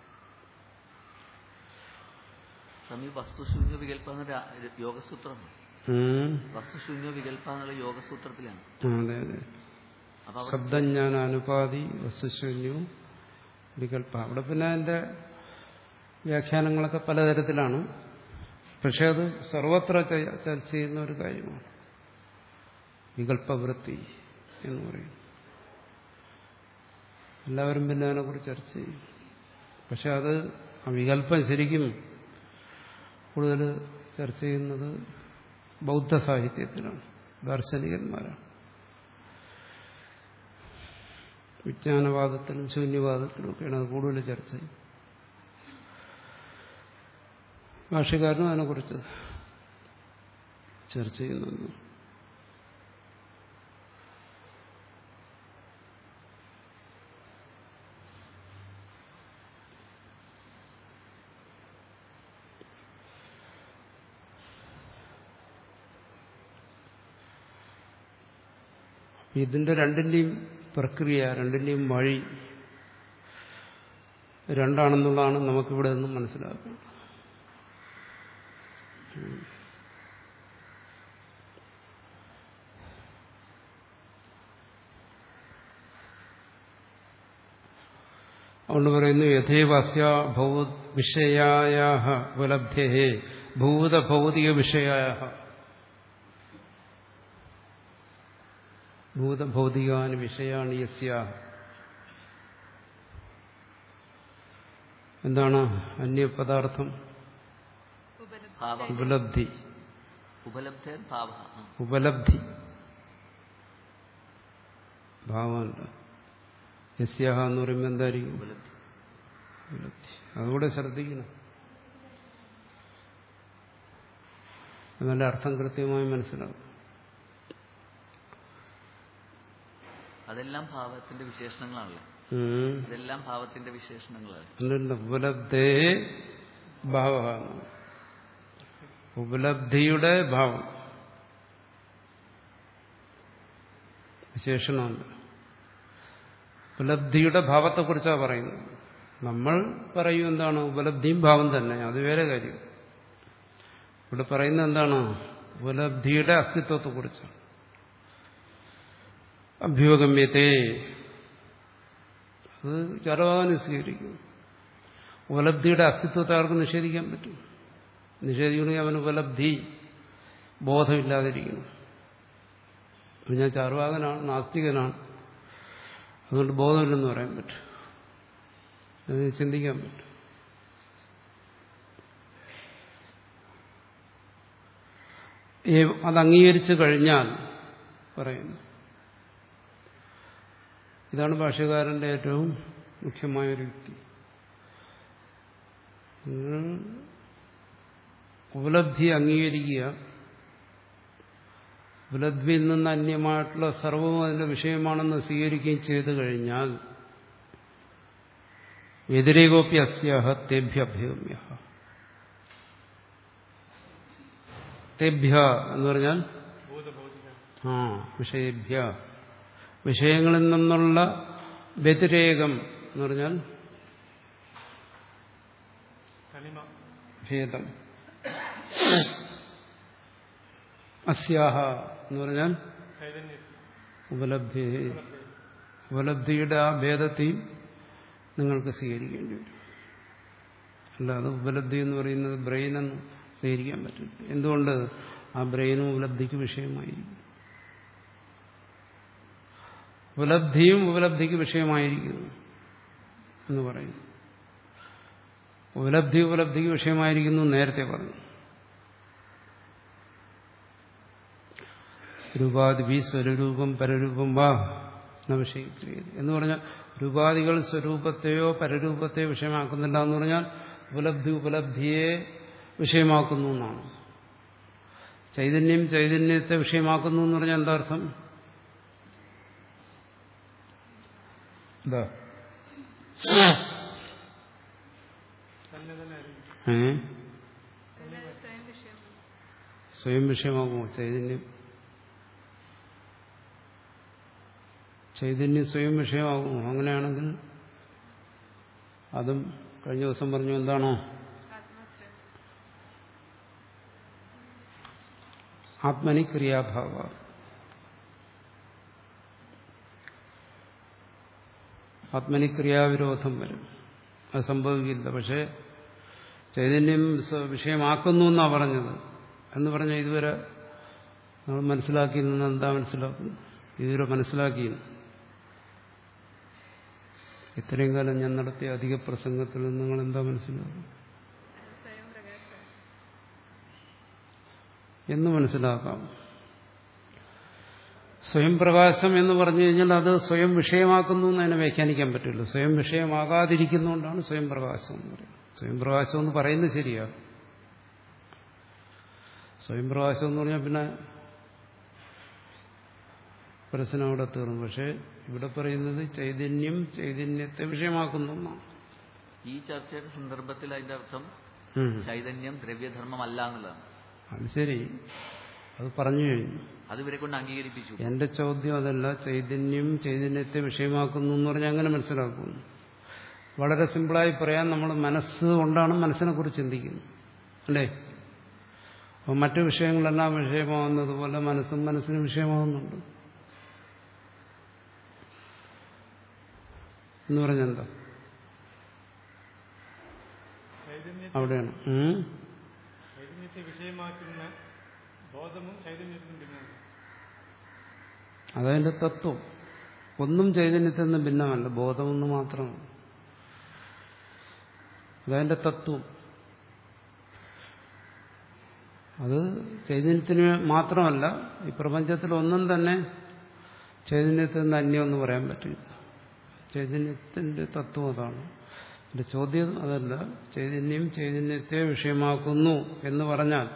സ്വാമി വസ്തുശൂന്യ വികല്പ എന്ന രാ- യോഗസൂത്രമാണ് ഉം. വസ്തുശൂന്യ വികല്പ എന്നുള്ള യോഗസൂത്രത്തിലാണ് ആ, അതെ അതെ അപ്പൊ അവിടെ ശബ്ദജ്ഞാന അനുപാതി വസ്തുശൂന്യവും വികല്പ അവിടെ പിന്നെ അതിന്റെ വ്യാഖ്യാനങ്ങളൊക്കെ പലതരത്തിലാണ് പക്ഷെ അത് സർവത്ര ച- ചർച്ച ചെയ്യുന്ന ഒരു കാര്യമാണ് വികല്പവൃത്തി എന്ന് പറയും എല്ലാവരും പിന്നെ അതിനെക്കുറിച്ച് ചർച്ച ചെയ്യും പക്ഷെ അത് ആ വികല്പം ശരിക്കും കൂടുതൽ ചർച്ച ചെയ്യുന്നത് ബൗദ്ധ സാഹിത്യത്തിലാണ് ദാർശനികന്മാരാണ് വിജ്ഞാനവാദത്തിലും ശൂന്യവാദത്തിലും ഒക്കെയാണ് അത് കൂടുതൽ ചർച്ച ചെയ്യും ഭാഷകാരനും അതിനെക്കുറിച്ച് ചർച്ച ചെയ്യുന്നുണ്ട് ഇതിന്റെ രണ്ടിന്റെയും പ്രക്രിയ രണ്ടിന്റെയും വഴി രണ്ടാണെന്നുള്ളതാണ് നമുക്കിവിടെ നിന്നും മനസ്സിലാക്കുന്നത് അതുകൊണ്ട് പറയുന്നു യഥേവാസ്യ വിഷയായ ഉപലബ്ധേ ഭൂതഭൗതിക വിഷയായ ഭൂതഭൗതികാന് വിഷയാണ് യസ്യ എന്താണ് അന്യപദാർത്ഥം ഉപലബ്ധി ഭാവ ഉപലബ്ധി ഉപലബ്ധ ഭാവ ആ. ഉപലബ്ധി ഭാവമല്ല യസ്യാഹ എന്ന് പറയുമ്പോൾ എന്തായിരിക്കും ഉപലബ്ധി ഉപലബ്ധി അതുകൂടെ ശ്രദ്ധിക്കണം നല്ല അർത്ഥം കൃത്യമായി മനസ്സിലാവും അതെല്ലാം ഭാവത്തിന്റെ വിശേഷണങ്ങളാണല്ലോ ഉം. അതെല്ലാം ഭാവത്തിന്റെ വിശേഷണങ്ങളാണ് അല്ലല്ല ഉപലബ്ധേ ഭാവ ഉപലബ്ധിയുടെ ഭാവം വിശേഷണമല്ല ഉപലബ്ധിയുടെ ഭാവത്തെക്കുറിച്ചാണ് പറയുന്നത് നമ്മൾ പറയും എന്താണ് ഉപലബ്ധിയും ഭാവം തന്നെ അത് വേറെ കാര്യം ഇവിടെ പറയുന്നത് എന്താണ് ഉപലബ്ധിയുടെ അസ്തിത്വത്തെക്കുറിച്ചാണ് അഭ്യുപഗമ്യത്തെ അത് ചരവാകന് സ്വീകരിക്കും ഉപലബ്ധിയുടെ അസ്തിത്വത്തെ ആർക്ക് നിഷേധിക്കാൻ പറ്റും നിഷേധിക്കണമെങ്കിൽ അവന് ഉപലബ്ധി ബോധമില്ലാതിരിക്കണം അപ്പൊ ഞാൻ ചാർവാകനാണ് നാസ്തികനാണ് അതുകൊണ്ട് ബോധമില്ലെന്ന് പറയാൻ പറ്റും അത് ചിന്തിക്കാൻ പറ്റും ഏ- അത് അംഗീകരിച്ചു കഴിഞ്ഞാൽ പറയുന്നു ഇതാണ് ഭാഷ്യകാരന്റെ ഏറ്റവും മുഖ്യമായൊരു യുക്തി നിങ്ങൾ ഉപലബ്ധി അംഗീകരിക്കുക ഉപലബ്ധിയിൽ നിന്ന് അന്യമായിട്ടുള്ള സർവവും അതിന്റെ വിഷയമാണെന്ന് സ്വീകരിക്കുകയും ചെയ്തു കഴിഞ്ഞാൽ വ്യതിരേകോപ്പി അസ്യാഹ തേഭ്യ അഭ്യോമ്യ തേഭ്യ എന്ന് പറഞ്ഞാൽ ആ വിഷയേഭ്യ വിഷയങ്ങളിൽ നിന്നുള്ള വ്യതിരേകം എന്ന് പറഞ്ഞാൽ ഭേദം അസ്യാഹ എന്ന് പറഞ്ഞാൽ ഉപലബ്ധി ഉപലബ്ധിയുടെ ആ ഭേദത്തെയും നിങ്ങൾക്ക് സ്വീകരിക്കേണ്ടി വരും അല്ലാതെ ഉപലബ്ധി എന്ന് പറയുന്നത് ബ്രെയിനെന്ന് സ്വീകരിക്കാൻ പറ്റില്ല എന്തുകൊണ്ട് ആ ബ്രെയിനും ഉപലബ്ധിക്ക് വിഷയമായിരിക്കും ഉപലബ്ധിയും ഉപലബ്ധിക്ക് വിഷയമായിരിക്കുന്നു എന്ന് പറയുന്നു ഉപലബ്ധി ഉപലബ്ധിക്ക് വിഷയമായിരിക്കുന്നു എന്ന് നേരത്തെ പറഞ്ഞു രൂപാദിപി സ്വരൂപം പരരൂപം വാ വിഷയിക്കുന്നത് എന്ന് പറഞ്ഞാൽ രൂപാദികൾ സ്വരൂപത്തെയോ പരരൂപത്തെയോ വിഷയമാക്കുന്നില്ല എന്ന് പറഞ്ഞാൽ ഉപലബ്ധി ഉപലബ്ധിയെ വിഷയമാക്കുന്നു എന്നാണ് ചൈതന്യം ചൈതന്യത്തെ വിഷയമാക്കുന്നു എന്ന് പറഞ്ഞാൽ എന്താ അർത്ഥം എന്താ ഏ അതിന് സ്വയം വിഷയമാണ് സ്വയം വിഷയമാകുമോ ചൈതന്യം ചൈതന്യം സ്വയം വിഷയമാകുമോ അങ്ങനെയാണെങ്കിൽ അതും കഴിഞ്ഞ ദിവസം പറഞ്ഞു എന്താണോ ആത്മാശ്രയം ആത്മനി ക്രിയാഭാവ ആത്മനി ക്രിയാവിരോധം വരും അത് സംഭവിക്കില്ല പക്ഷേ ചൈതന്യം സ്വ- വിഷയമാക്കുന്നു എന്നാണ് പറഞ്ഞത് എന്ന് പറഞ്ഞ ഇതുവരെ നമ്മൾ മനസ്സിലാക്കി നിന്ന് എന്താ മനസ്സിലാക്കുന്നു ഇതുവരെ മനസ്സിലാക്കിയിരുന്നു ഇത്രയും കാലം ഞാൻ നടത്തിയ അധിക പ്രസംഗത്തിൽ നിന്ന് നിങ്ങൾ എന്താ മനസ്സിലാക്കും അത് സ്വയം പ്രകാശം എന്ന് മനസ്സിലാക്കാം സ്വയം പ്രകാശം എന്ന് പറഞ്ഞു കഴിഞ്ഞാൽ അത് സ്വയം വിഷയമാക്കുന്നു എന്ന് അതിനെ വ്യാഖ്യാനിക്കാൻ പറ്റില്ല സ്വയം വിഷയമാകാതിരിക്കുന്നതുകൊണ്ടാണ് സ്വയം പ്രകാശം എന്ന് പറയുന്നത് സ്വയം പ്രകാശം എന്ന് പറയുന്നത് ശരിയാ സ്വയം പ്രകാശം എന്ന് പറഞ്ഞാൽ പിന്നെ പ്രശ്നം അവിടെ തീർന്നു പക്ഷെ ഇവിടെ പറയുന്നത് ചൈതന്യം ചൈതന്യത്തെ വിഷയമാക്കുന്നു എന്നാണ് ഈ ചർച്ചയുടെ സന്ദർഭത്തിൽ അതിന്റെ അർത്ഥം ഉം. ചൈതന്യം ദ്രവ്യധർമ്മമല്ല എന്നുള്ളതാണ് അത് ശരി അത് പറഞ്ഞു കഴിഞ്ഞു അത് ഇവരെ കൊണ്ട് അംഗീകരിപ്പിച്ചു എന്റെ ചോദ്യം അതല്ല ചൈതന്യം ചൈതന്യത്തെ വിഷയമാക്കുന്നു എന്ന് പറഞ്ഞാൽ അങ്ങനെ മനസ്സിലാക്കുന്നു വളരെ സിമ്പിളായി പറയാൻ നമ്മൾ മനസ്സ് കൊണ്ടാണ് മനസ്സിനെ കുറിച്ച് ചിന്തിക്കുന്നത് അല്ലേ അപ്പോൾ മറ്റു വിഷയങ്ങളെല്ലാം വിഷയമാകുന്നത് പോലെ മനസ്സും മനസ്സിന് വിഷയമാകുന്നുണ്ട് എന്ന് പറഞ്ഞെന്താ അവിടെയാണ് ഉം. ചൈതന്യത്തെ വിഷയമാക്കുന്ന ബോധവും ചൈതന്യത്തിനും ഭിന്നമാണ് അതതിന്റെ തത്വം ഒന്നും ചൈതന്യത്തിൽ നിന്ന് ഭിന്നമല്ല ബോധമൊന്ന് മാത്രമാണ് അതതിന്റെ തത്വം അത് ചൈതന്യത്തിന് മാത്രമല്ല ഈ പ്രപഞ്ചത്തിൽ ഒന്നും തന്നെ ചൈതന്യത്തിൽ നിന്ന് അന്യമെന്ന് പറയാൻ പറ്റില്ല ചൈതന്യത്തിന്റെ തത്വം അതാണ് എന്റെ ചോദ്യം അതല്ല ചൈതന്യം ചൈതന്യത്തെ വിഷയമാക്കുന്നു എന്ന് പറഞ്ഞാൽ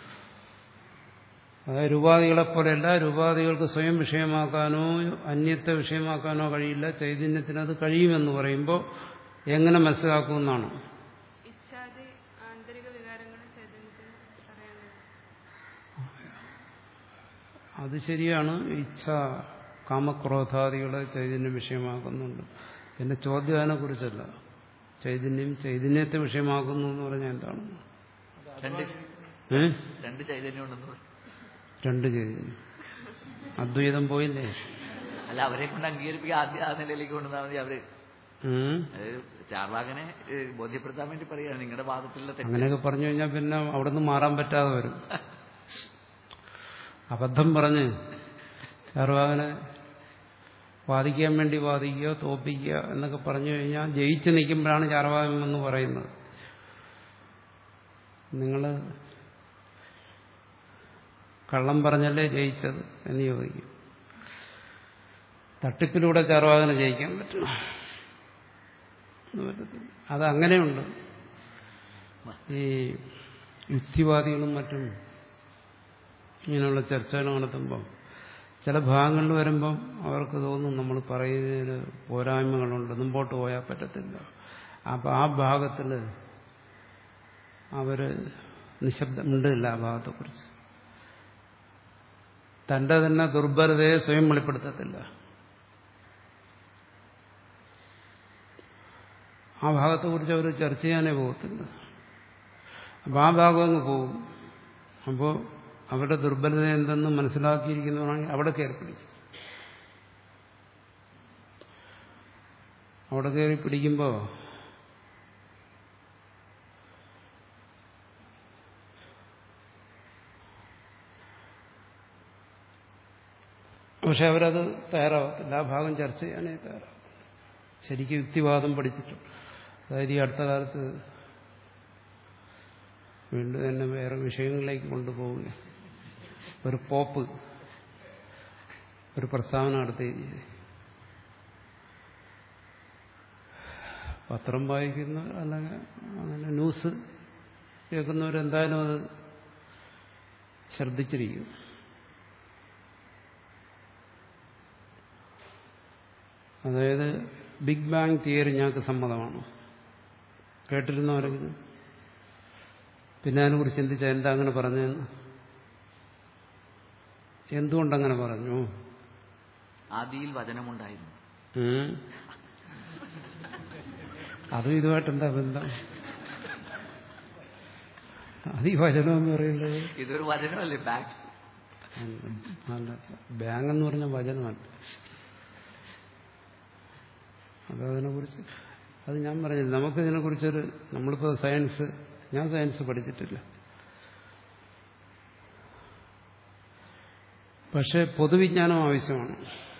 അതായത് രൂപാദികളെ പോലെയല്ല രൂപാദികൾക്ക് സ്വയം വിഷയമാക്കാനോ അന്യത്തെ വിഷയമാക്കാനോ കഴിയില്ല ചൈതന്യത്തിന് അത് കഴിയുമെന്ന് പറയുമ്പോൾ എങ്ങനെ മനസ്സിലാക്കുമെന്നാണ് ഇച്ഛാദി ആന്തരിക വികാരങ്ങൾ ചൈതന്യത്തിന് പറയാൻ കഴിയും അത് ശരിയാണ് ഇച്ഛ കാമക്രോധാദികളെ ചൈതന്യം വിഷയമാക്കുന്നുണ്ട് എന്റെ ചോദ്യം അതിനെക്കുറിച്ചല്ല ചൈതന്യം ചൈതന്യത്തെ വിഷയമാക്കുന്നു എന്ന് പറഞ്ഞാൽ എന്താണ് രണ്ട് ഏ രണ്ട് ചൈതന്യം ഉണ്ടെന്ന് പറഞ്ഞു രണ്ട് ചൈതന്യം അദ്വൈതം പോയില്ലേ അല്ല അവരെ കൊണ്ട് അംഗീകരിപ്പിക്കുക ആദ്യം ആ നിലയിലേക്ക് കൊണ്ടുവന്നാൽ മതി അവര് ഉം. അതായത് ചാർവാകനെ ഏഹ്, ബോധ്യപ്പെടുത്താൻ വേണ്ടി പറയുകയാണ് നിങ്ങളുടെ ഭാഗത്തുള്ള തെറ്റ് അങ്ങനെയൊക്കെ പറഞ്ഞു കഴിഞ്ഞാൽ പിന്നെ അവിടെ നിന്ന് മാറാൻ പറ്റാതെ വരും അബദ്ധം പറഞ്ഞ് ചാർവാകനെ വാദിക്കാൻ വേണ്ടി വാദിക്കുക തോപ്പിക്കുക എന്നൊക്കെ പറഞ്ഞു കഴിഞ്ഞാൽ ജയിച്ചു നിൽക്കുമ്പോഴാണ് ചാർവാകം എന്ന് പറയുന്നത് നിങ്ങൾ കള്ളം പറഞ്ഞല്ലേ ജയിച്ചത് എന്ന് ചോദിക്കും തട്ടിപ്പിലൂടെ ചാർവാകനെ ജയിക്കാൻ പറ്റും അത് അങ്ങനെയുണ്ട് ഈ യുക്തിവാദികളും മറ്റും ഇങ്ങനെയുള്ള ചർച്ചകൾ നടത്തുമ്പം ചില ഭാഗങ്ങളിൽ വരുമ്പം അവർക്ക് തോന്നും നമ്മൾ പറയുന്നതിന് പോരായ്മകളുണ്ട് മുമ്പോട്ട് പോയാൽ പറ്റത്തില്ല അപ്പം ആ ഭാഗത്തിൽ അവർ നിശബ്ദം മിണ്ടില്ല ആ ഭാഗത്തെക്കുറിച്ച് തന്റെ തന്നെ ദുർബലതയെ സ്വയം വെളിപ്പെടുത്തത്തില്ല ആ ഭാഗത്തെക്കുറിച്ച് അവർ ചർച്ച ചെയ്യാനേ പോകത്തില്ല അപ്പോൾ ആ ഭാഗം അങ്ങ് പോകും അപ്പോൾ അവരുടെ ദുർബലത എന്തെന്ന് മനസ്സിലാക്കിയിരിക്കുന്നവരാണെങ്കിൽ അവിടെ കയറി പിടിക്കും അവിടെ കയറി പിടിക്കുമ്പോൾ പക്ഷെ അവരത് തയ്യാറാവത്തില്ല ആ ഭാഗം ചർച്ച ചെയ്യാനേ തയ്യാറാവത്തില്ല ശരിക്കും യുക്തിവാദം പഠിച്ചിട്ട് അതായത് ഈ അടുത്ത കാലത്ത് വീണ്ടും തന്നെ വേറെ വിഷയങ്ങളിലേക്ക് കൊണ്ടുപോകുക ഒരു പോപ്പ് ഒരു പ്രസ്താവന നടത്തി പത്രം വായിക്കുന്ന അല്ലെങ്കിൽ അങ്ങനെ ന്യൂസ് കേൾക്കുന്നവരെന്തായാലും അത് ശ്രദ്ധിച്ചിരിക്കും അതായത് ബിഗ് ബാങ് തിയറി ഞങ്ങൾക്ക് സമ്മതമാണ് കേട്ടിരുന്നവരെങ്കിലും പിന്നെ അതിനെക്കുറിച്ച് ചിന്തിച്ച എന്താ അങ്ങനെ പറഞ്ഞതെന്ന് എന്തുകൊണ്ടങ്ങനെ പറഞ്ഞു ആദിയിൽ വചനമുണ്ടായിരുന്നു ഉം. അതും ഇതുമായിട്ട് എന്താ ബന്ധം അത് ഈ വചനം എന്ന് പറയുന്നത് ഇതൊരു വചനമല്ലേ ബാക്ക് അല്ല ബാങ്ക് എന്ന് പറഞ്ഞ വചനമല്ല അതതിനെ കുറിച്ച് അത് ഞാൻ പറഞ്ഞില്ല നമുക്ക് ഇതിനെക്കുറിച്ചൊരു നമ്മളിപ്പോൾ സയൻസ് ഞാൻ സയൻസ് പഠിച്ചിട്ടില്ല പക്ഷെ പൊതുവിജ്ഞാനം ആവശ്യമാണ്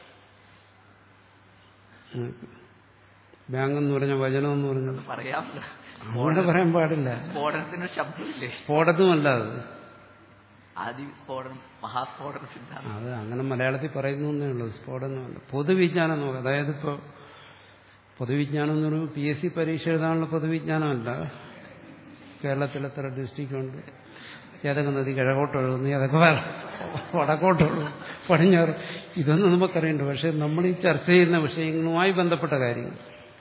നമുക്ക്. ബാങ്ക് എന്ന് പറഞ്ഞ വചനം എന്ന് പറഞ്ഞത് പറയാമല്ലോ അങ്ങനെ പറയാൻ പാടില്ല സ്ഫോടനത്തിന് ശബ്ദമില്ലേ സ്ഫോടനമല്ല അത് ആദി സ്ഫോടനം മഹാസ്ഫോടന സിദ്ധാന്തം അത് അങ്ങനെ മലയാളത്തിൽ പറയുന്നു എന്നേ ഉള്ളൂ സ്ഫോടനമല്ല പൊതുവിജ്ഞാനം നോക്കുക അതായത് ഇപ്പോൾ പൊതുവിജ്ഞാനം എന്ന് പറയുമ്പോൾ പി എസ് സി പരീക്ഷ എഴുതാനുള്ള പൊതുവിജ്ഞാനമല്ല കേരളത്തിൽ എത്ര ഡിസ്ട്രിക്റ്റ് ഉണ്ട് ഏതൊക്കെ നദി കിഴക്കോട്ട് ഒഴുകുന്നു ഏതൊക്കെ വ- വടക്കോട്ട് ഒഴുകുന്നു പടിഞ്ഞാറ് ഇതൊന്നും നമുക്കറിയണ്ട പക്ഷെ നമ്മൾ ഈ ചർച്ച ചെയ്യുന്ന വിഷയങ്ങളുമായി ബന്ധപ്പെട്ട കാര്യങ്ങൾ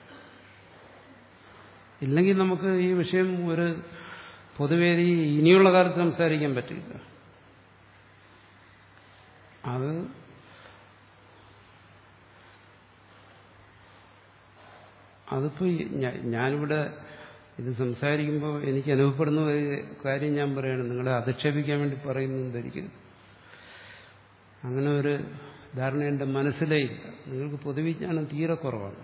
ഇല്ലെങ്കിൽ നമുക്ക് ഈ വിഷയം ഒരു പൊതുവേദി ഇനിയുള്ള കാലത്ത് സംസാരിക്കാൻ പറ്റില്ല അത് അതിപ്പോ ഈ ഞാ- ഞാനിവിടെ ഇത് സംസാരിക്കുമ്പോൾ എനിക്ക് അനുഭവപ്പെടുന്ന ഒരു കാര്യം ഞാൻ പറയണം നിങ്ങളെ അധിക്ഷേപിക്കാൻ വേണ്ടി പറയുന്നു ധരിക്കരുത് അങ്ങനെ ഒരു ധാരണ എൻ്റെ മനസ്സിലേ ഇല്ല നിങ്ങൾക്ക് പൊതുവിജ്ഞാനം തീരെ കുറവാണ്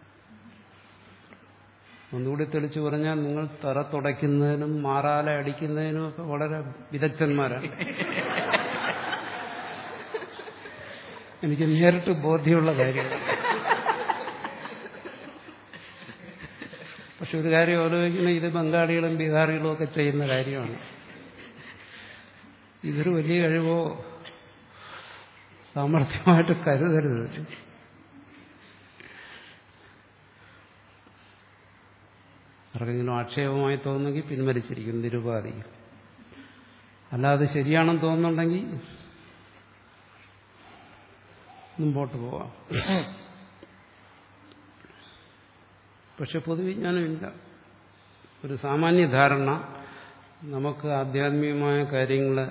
ഒന്നുകൂടി തെളിച്ചു പറഞ്ഞാൽ നിങ്ങൾ തറ തുടയ്ക്കുന്നതിനും മാറാല അടിക്കുന്നതിനും ഒക്കെ വളരെ വിദഗ്ധന്മാരാണ് എനിക്ക് നേരിട്ട് ബോധ്യമുള്ള കാര്യമാണ് പക്ഷെ ഒരു കാര്യം ആലോചിക്കുന്നത് ഇത് ബംഗാളികളും ബീഹാറികളും ഒക്കെ ചെയ്യുന്ന കാര്യമാണ് ഇതൊരു വലിയ കഴിവോ സാമർഥ്യമായിട്ട് കരുതരുത് ആർക്കെങ്കിലും ആക്ഷേപമായി തോന്നുമെങ്കിൽ പിൻവലിച്ചിരിക്കും നിരുപാധി അല്ലാതെ ശരിയാണെന്ന് തോന്നുന്നുണ്ടെങ്കിൽ മുമ്പോട്ട് പോവാം പക്ഷെ പൊതുവിജ്ഞാനമില്ല ഒരു സാമാന്യ ധാരണ നമുക്ക് ആധ്യാത്മികമായ കാര്യങ്ങളെ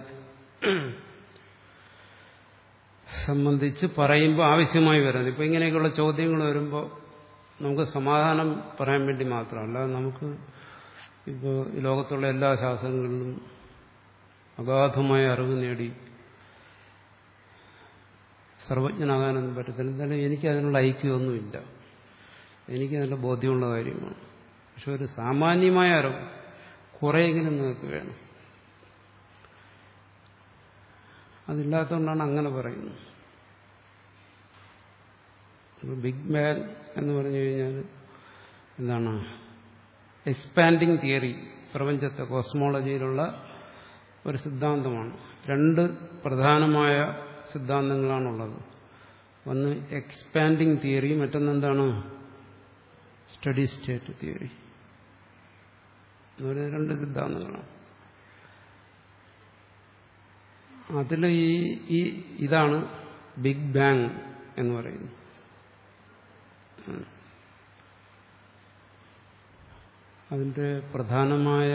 സംബന്ധിച്ച് പറയുമ്പോൾ ആവശ്യമായി വരുന്നത് ഇപ്പം ഇങ്ങനെയൊക്കെയുള്ള ചോദ്യങ്ങൾ വരുമ്പോൾ നമുക്ക് സമാധാനം പറയാൻ വേണ്ടി മാത്രമല്ല നമുക്ക് ഇപ്പോൾ ഈ ലോകത്തുള്ള എല്ലാ ശാസ്ത്രങ്ങളിലും അഗാധമായ അറിവ് നേടി സർവജ്ഞനാകാനൊന്നും പറ്റത്തില്ല എന്തായാലും എനിക്ക് അതിനുള്ള ഐക്യമൊന്നുമില്ല എനിക്ക് നല്ല ബോധ്യമുള്ള കാര്യമാണ് പക്ഷെ ഒരു സാമാന്യമായ അറിവ് കുറെയെങ്കിലും നിങ്ങൾക്ക് വേണം അതില്ലാത്തതുകൊണ്ടാണ് അങ്ങനെ പറയുന്നത് ബിഗ് ബാങ് എന്ന് പറഞ്ഞു കഴിഞ്ഞാൽ എന്താണ് എക്സ്പാൻഡിങ് തിയറി പ്രപഞ്ചത്തെ കോസ്മോളജിയിലുള്ള ഒരു സിദ്ധാന്തമാണ് രണ്ട് പ്രധാനമായ സിദ്ധാന്തങ്ങളാണുള്ളത് ഒന്ന് എക്സ്പാൻഡിങ് തിയറി മറ്റൊന്നെന്താണ് സ്റ്റഡി സ്റ്റേറ്റ് തിയറി എന്ന് രണ്ട് സിദ്ധാന്തങ്ങളാണ് അതിൽ ഈ ഈ ഇതാണ് ബിഗ് ബാങ് എന്ന് പറയുന്നത് അതിൻ്റെ പ്രധാനമായ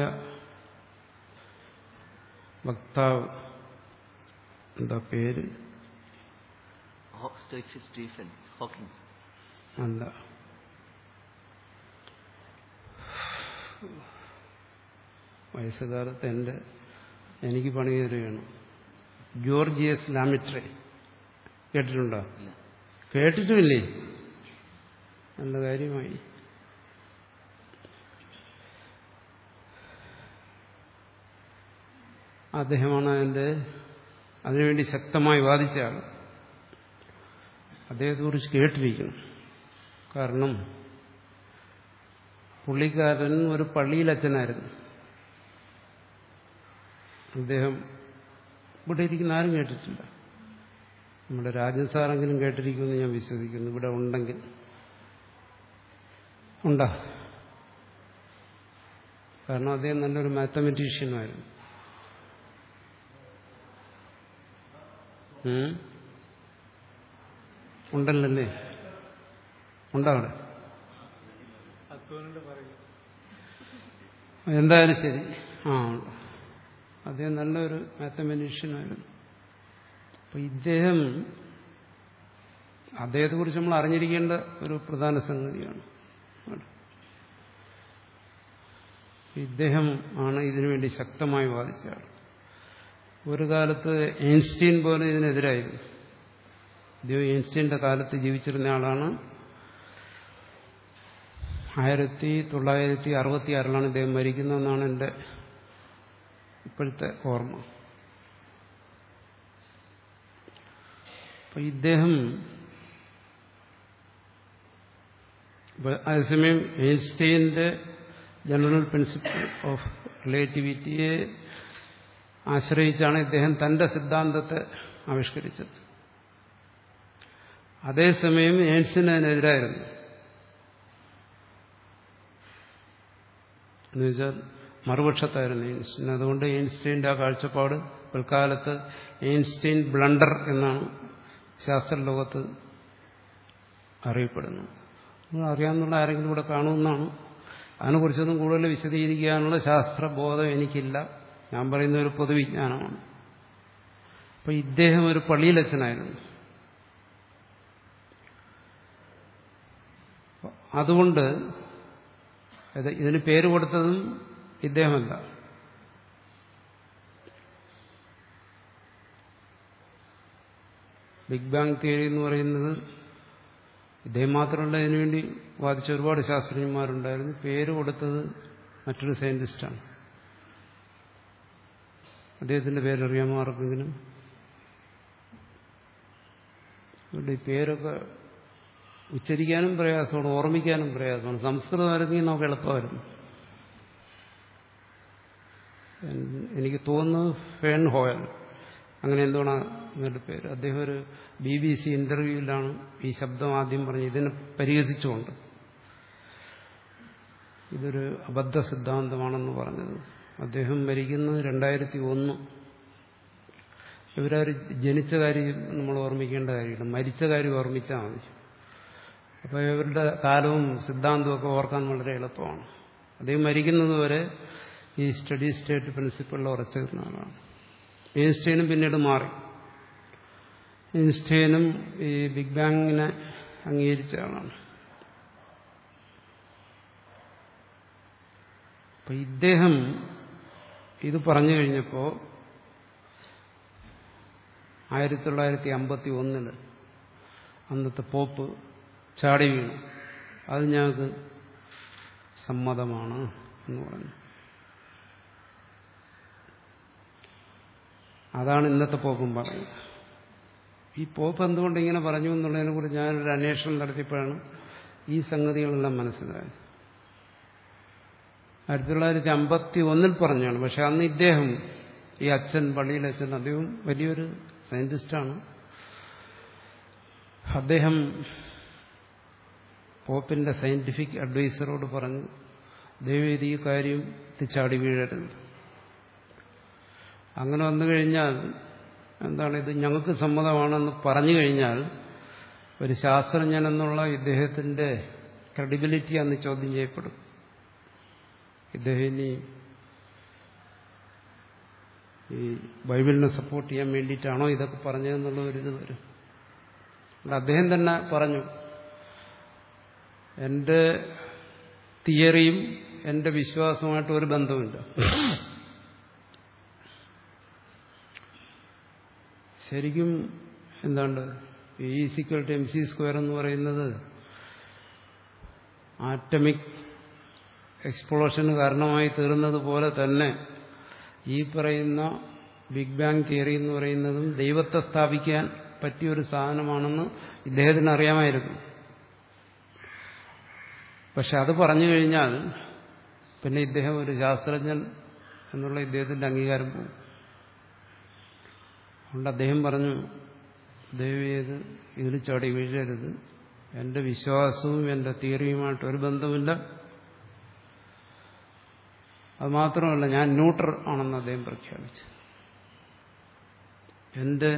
വക്താവ് എന്താ പേര് സ്റ്റീഫൻസ് ഹോക്കിൻസ് അല്ല വയസ്സുകാലത്ത് എൻ്റെ എനിക്ക് പണി തരികയാണ് ജോർജിയസ് ലാമിട്രെ കേട്ടിട്ടുണ്ടോ ഇല്ല കേട്ടിട്ടുമില്ലേ നല്ല കാര്യമായി അദ്ദേഹമാണ് അതിൻ്റെ അതിനുവേണ്ടി ശക്തമായി വാദിച്ച ആൾ അദ്ദേഹത്തെക്കുറിച്ച് കേട്ടിരിക്കണം കാരണം പുള്ളിക്കാരൻ ഒരു പള്ളിയിലച്ഛനായിരുന്നു അദ്ദേഹം ഇവിടെ ഇരിക്കുന്ന ആരും കേട്ടിട്ടില്ല നമ്മുടെ രാജൻ സാറെങ്കിലും കേട്ടിരിക്കുമെന്ന് ഞാൻ വിശ്വസിക്കുന്നു ഇവിടെ ഉണ്ടെങ്കിൽ ഉണ്ടോ കാരണം അദ്ദേഹം നല്ലൊരു മാത്തമെറ്റീഷ്യനുമായിരുന്നു ഉം? ഉണ്ടല്ലേ ഉണ്ടോ അവിടെ അക്ബറിനോട് പറയും എന്തായാലും ശരി ആ ഉണ്ട് അദ്ദേഹം നല്ലൊരു മാത്തമെറ്റീഷ്യനായിരുന്നു അപ്പൊ ഇദ്ദേഹം അദ്ദേഹത്തെക്കുറിച്ച് നമ്മൾ അറിഞ്ഞിരിക്കേണ്ട ഒരു പ്രധാന സംഗതിയാണ് ഇദ്ദേഹം ആണ് ഇതിനുവേണ്ടി ശക്തമായി വാദിച്ച ആൾ ഒരു കാലത്ത് ഐൻസ്റ്റീൻ പോലെ ഇതിനെതിരായിരുന്നു ഇദ്ദേഹം ഐൻസ്റ്റീന്റെ കാലത്ത് ജീവിച്ചിരുന്ന ആളാണ് ആയിരത്തി തൊള്ളായിരത്തി അറുപത്തി ആറിലാണ് ഇദ്ദേഹം മരിക്കുന്നതെന്നാണ് എൻ്റെ ഇപ്പോഴത്തെ ഓർമ്മ അപ്പൊ ഇദ്ദേഹം ഇപ്പൊ അതേസമയം ഐൻസ്റ്റൈൻ്റെ ജനറൽ പ്രിൻസിപ്പിൾ ഓഫ് റിലേറ്റിവിറ്റിയെ ആശ്രയിച്ചാണ് ഇദ്ദേഹം തന്റെ സിദ്ധാന്തത്തെ ആവിഷ്കരിച്ചത് അതേസമയം ഏൺസിന് അതിനെതിരായിരുന്നു എന്നുവെച്ചാൽ മറുപക്ഷത്തായിരുന്നു എയിൻസ്റ്റീൻ അതുകൊണ്ട് എയിൻസ്റ്റീൻ്റെ ആ കാഴ്ചപ്പാട് പിൽക്കാലത്ത് എയിൻസ്റ്റീൻ ബ്ലണ്ടർ എന്നാണ് ശാസ്ത്രലോകത്ത് അറിയപ്പെടുന്നത് നമ്മൾ അറിയാവുന്ന ആരെങ്കിലും ഇവിടെ കാണുമെന്നാണ് അതിനെക്കുറിച്ചൊന്നും കൂടുതൽ വിശദീകരിക്കാനുള്ള ശാസ്ത്രബോധം എനിക്കില്ല ഞാൻ പറയുന്ന ഒരു പൊതുവിജ്ഞാനമാണ് അപ്പൊ ഇദ്ദേഹം ഒരു പള്ളിയിലച്ഛനായിരുന്നു അതുകൊണ്ട് ഇത് ഇതിന് പേര് കൊടുത്തതും ഇദ്ദേഹമല്ല ബിഗ് ബാങ് തിയറി എന്ന് പറയുന്നത് ഇദ്ദേഹം മാത്രമല്ല ഇതിനുവേണ്ടി വാദിച്ച ഒരുപാട് ശാസ്ത്രജ്ഞന്മാരുണ്ടായിരുന്നു പേര് കൊടുത്തത് മറ്റൊരു സയന്റിസ്റ്റാണ് അദ്ദേഹത്തിന്റെ പേരറിയാമോ ആർക്കെങ്കിലും അതുകൊണ്ട് ഈ പേരൊക്കെ ഉച്ചരിക്കാനും പ്രയാസമാണ് ഓർമ്മിക്കാനും പ്രയാസമാണ് സംസ്കൃതമായിരുന്നെങ്കിൽ നമുക്ക് എളുപ്പമായിരുന്നു എനിക്ക് തോന്നുന്നു ഫേൺ ഹോയൽ അങ്ങനെ എന്താണ് അങ്ങയുടെ പേര് അദ്ദേഹം ഒരു ബി ബി സി ഇന്റർവ്യൂവിലാണ് ഈ ശബ്ദം ആദ്യം പറഞ്ഞ് ഇതിനെ പരിഹസിച്ചുകൊണ്ട് ഇതൊരു അബദ്ധ സിദ്ധാന്തമാണെന്ന് പറഞ്ഞത് അദ്ദേഹം മരിക്കുന്നത് രണ്ടായിരത്തി ഒന്ന് ഇവരാര് ജനിച്ച കാര്യം നമ്മൾ ഓർമ്മിക്കേണ്ട കാര്യമില്ല മരിച്ച കാര്യം ഓർമ്മിച്ചാൽ മതി അപ്പോൾ ഇവരുടെ കാലവും സിദ്ധാന്തവും ഒക്കെ ഓർക്കാൻ വളരെ എളുപ്പമാണ് അദ്ദേഹം മരിക്കുന്നതുവരെ ഈ സ്റ്റഡി സ്റ്റേറ്റ് പ്രിൻസിപ്പിളിൽ ഉറച്ചിരുന്ന ആളാണ് ഐൻസ്റ്റൈനും പിന്നീട് മാറി ഐൻസ്റ്റൈനും ഈ ബിഗ് ബാങ്ങിനെ അംഗീകരിച്ച ആളാണ് അപ്പൊ ഇദ്ദേഹം ഇത് പറഞ്ഞു കഴിഞ്ഞപ്പോൾ ആയിരത്തി തൊള്ളായിരത്തി അമ്പത്തി ഒന്നില് അന്നത്തെ പോപ്പ് ചാടി വീണു അത് ഞങ്ങൾക്ക് സമ്മതമാണ് എന്ന് പറഞ്ഞു അതാണ് ഇന്നത്തെ പോപ്പും പറയുന്നത് ഈ പോപ്പ് എന്തുകൊണ്ട് ഇങ്ങനെ പറഞ്ഞു എന്നുള്ളതിനെ കുറിച്ച് ഞാനൊരു അന്വേഷണം നടത്തിയപ്പോഴാണ് ഈ സംഗതികളെല്ലാം മനസ്സിലായത് ആയിരത്തി തൊള്ളായിരത്തി അമ്പത്തി ഒന്നിൽ പറഞ്ഞാണ് പക്ഷെ അന്ന് ഇദ്ദേഹം ഈ അച്ഛൻ പള്ളിയിലെ അച്ഛൻ അദ്ദേഹം വലിയൊരു സയന്റിസ്റ്റാണ് അദ്ദേഹം പോപ്പിന്റെ സയന്റിഫിക് അഡ്വൈസറോട് പറഞ്ഞു ദൈവം ഈ കാര്യം ചാടി വീഴരുത് അങ്ങനെ വന്നു കഴിഞ്ഞാൽ എന്താണ് ഇത് ഞങ്ങൾക്ക് സമ്മതമാണെന്ന് പറഞ്ഞു കഴിഞ്ഞാൽ ഒരു ശാസ്ത്രജ്ഞൻ എന്നുള്ള ഇദ്ദേഹത്തിന്റെ ക്രെഡിബിലിറ്റി അന്ന് ചോദ്യം ചെയ്യപ്പെടും ഇദ്ദേഹം ഇനി ഈ ബൈബിളിനെ സപ്പോർട്ട് ചെയ്യാൻ വേണ്ടിയിട്ടാണോ ഇതൊക്കെ പറഞ്ഞതെന്നുള്ള ഒരു ഇത് വരും അല്ല, അദ്ദേഹം തന്നെ പറഞ്ഞു എന്റെ തിയറിയും എന്റെ വിശ്വാസവുമായിട്ട് ഒരു ബന്ധവുമില്ല ശരിക്കും എന്താണ് ഈ equal to m c square എന്ന് പറയുന്നത് ആറ്റമിക് എക്സ്പ്ലോഷന് കാരണമായി തീർന്നത് പോലെ തന്നെ ഈ പറയുന്ന ബിഗ് ബാങ് തിയറി എന്ന് പറയുന്നതും ദൈവത്തെ സ്ഥാപിക്കാൻ പറ്റിയൊരു സാധനമാണെന്ന് ഇദ്ദേഹത്തിന് അറിയാമായിരുന്നു പക്ഷെ അത് പറഞ്ഞു കഴിഞ്ഞാൽ പിന്നെ ഇദ്ദേഹം ഒരു ശാസ്ത്രജ്ഞൻ എന്നുള്ള ഇദ്ദേഹത്തിന്റെ അംഗീകാരം പോകും അതുകൊണ്ട് അദ്ദേഹം പറഞ്ഞു ദൈവീത് ഇതിൽ ചാടി വീഴരുത് എന്റെ വിശ്വാസവും എന്റെ തിയറിയുമായിട്ട് ഒരു ബന്ധമില്ല അത് മാത്രമല്ല ഞാൻ ന്യൂട്രൽ ആണെന്ന് അദ്ദേഹം പ്രഖ്യാപിച്ചു എന്റെ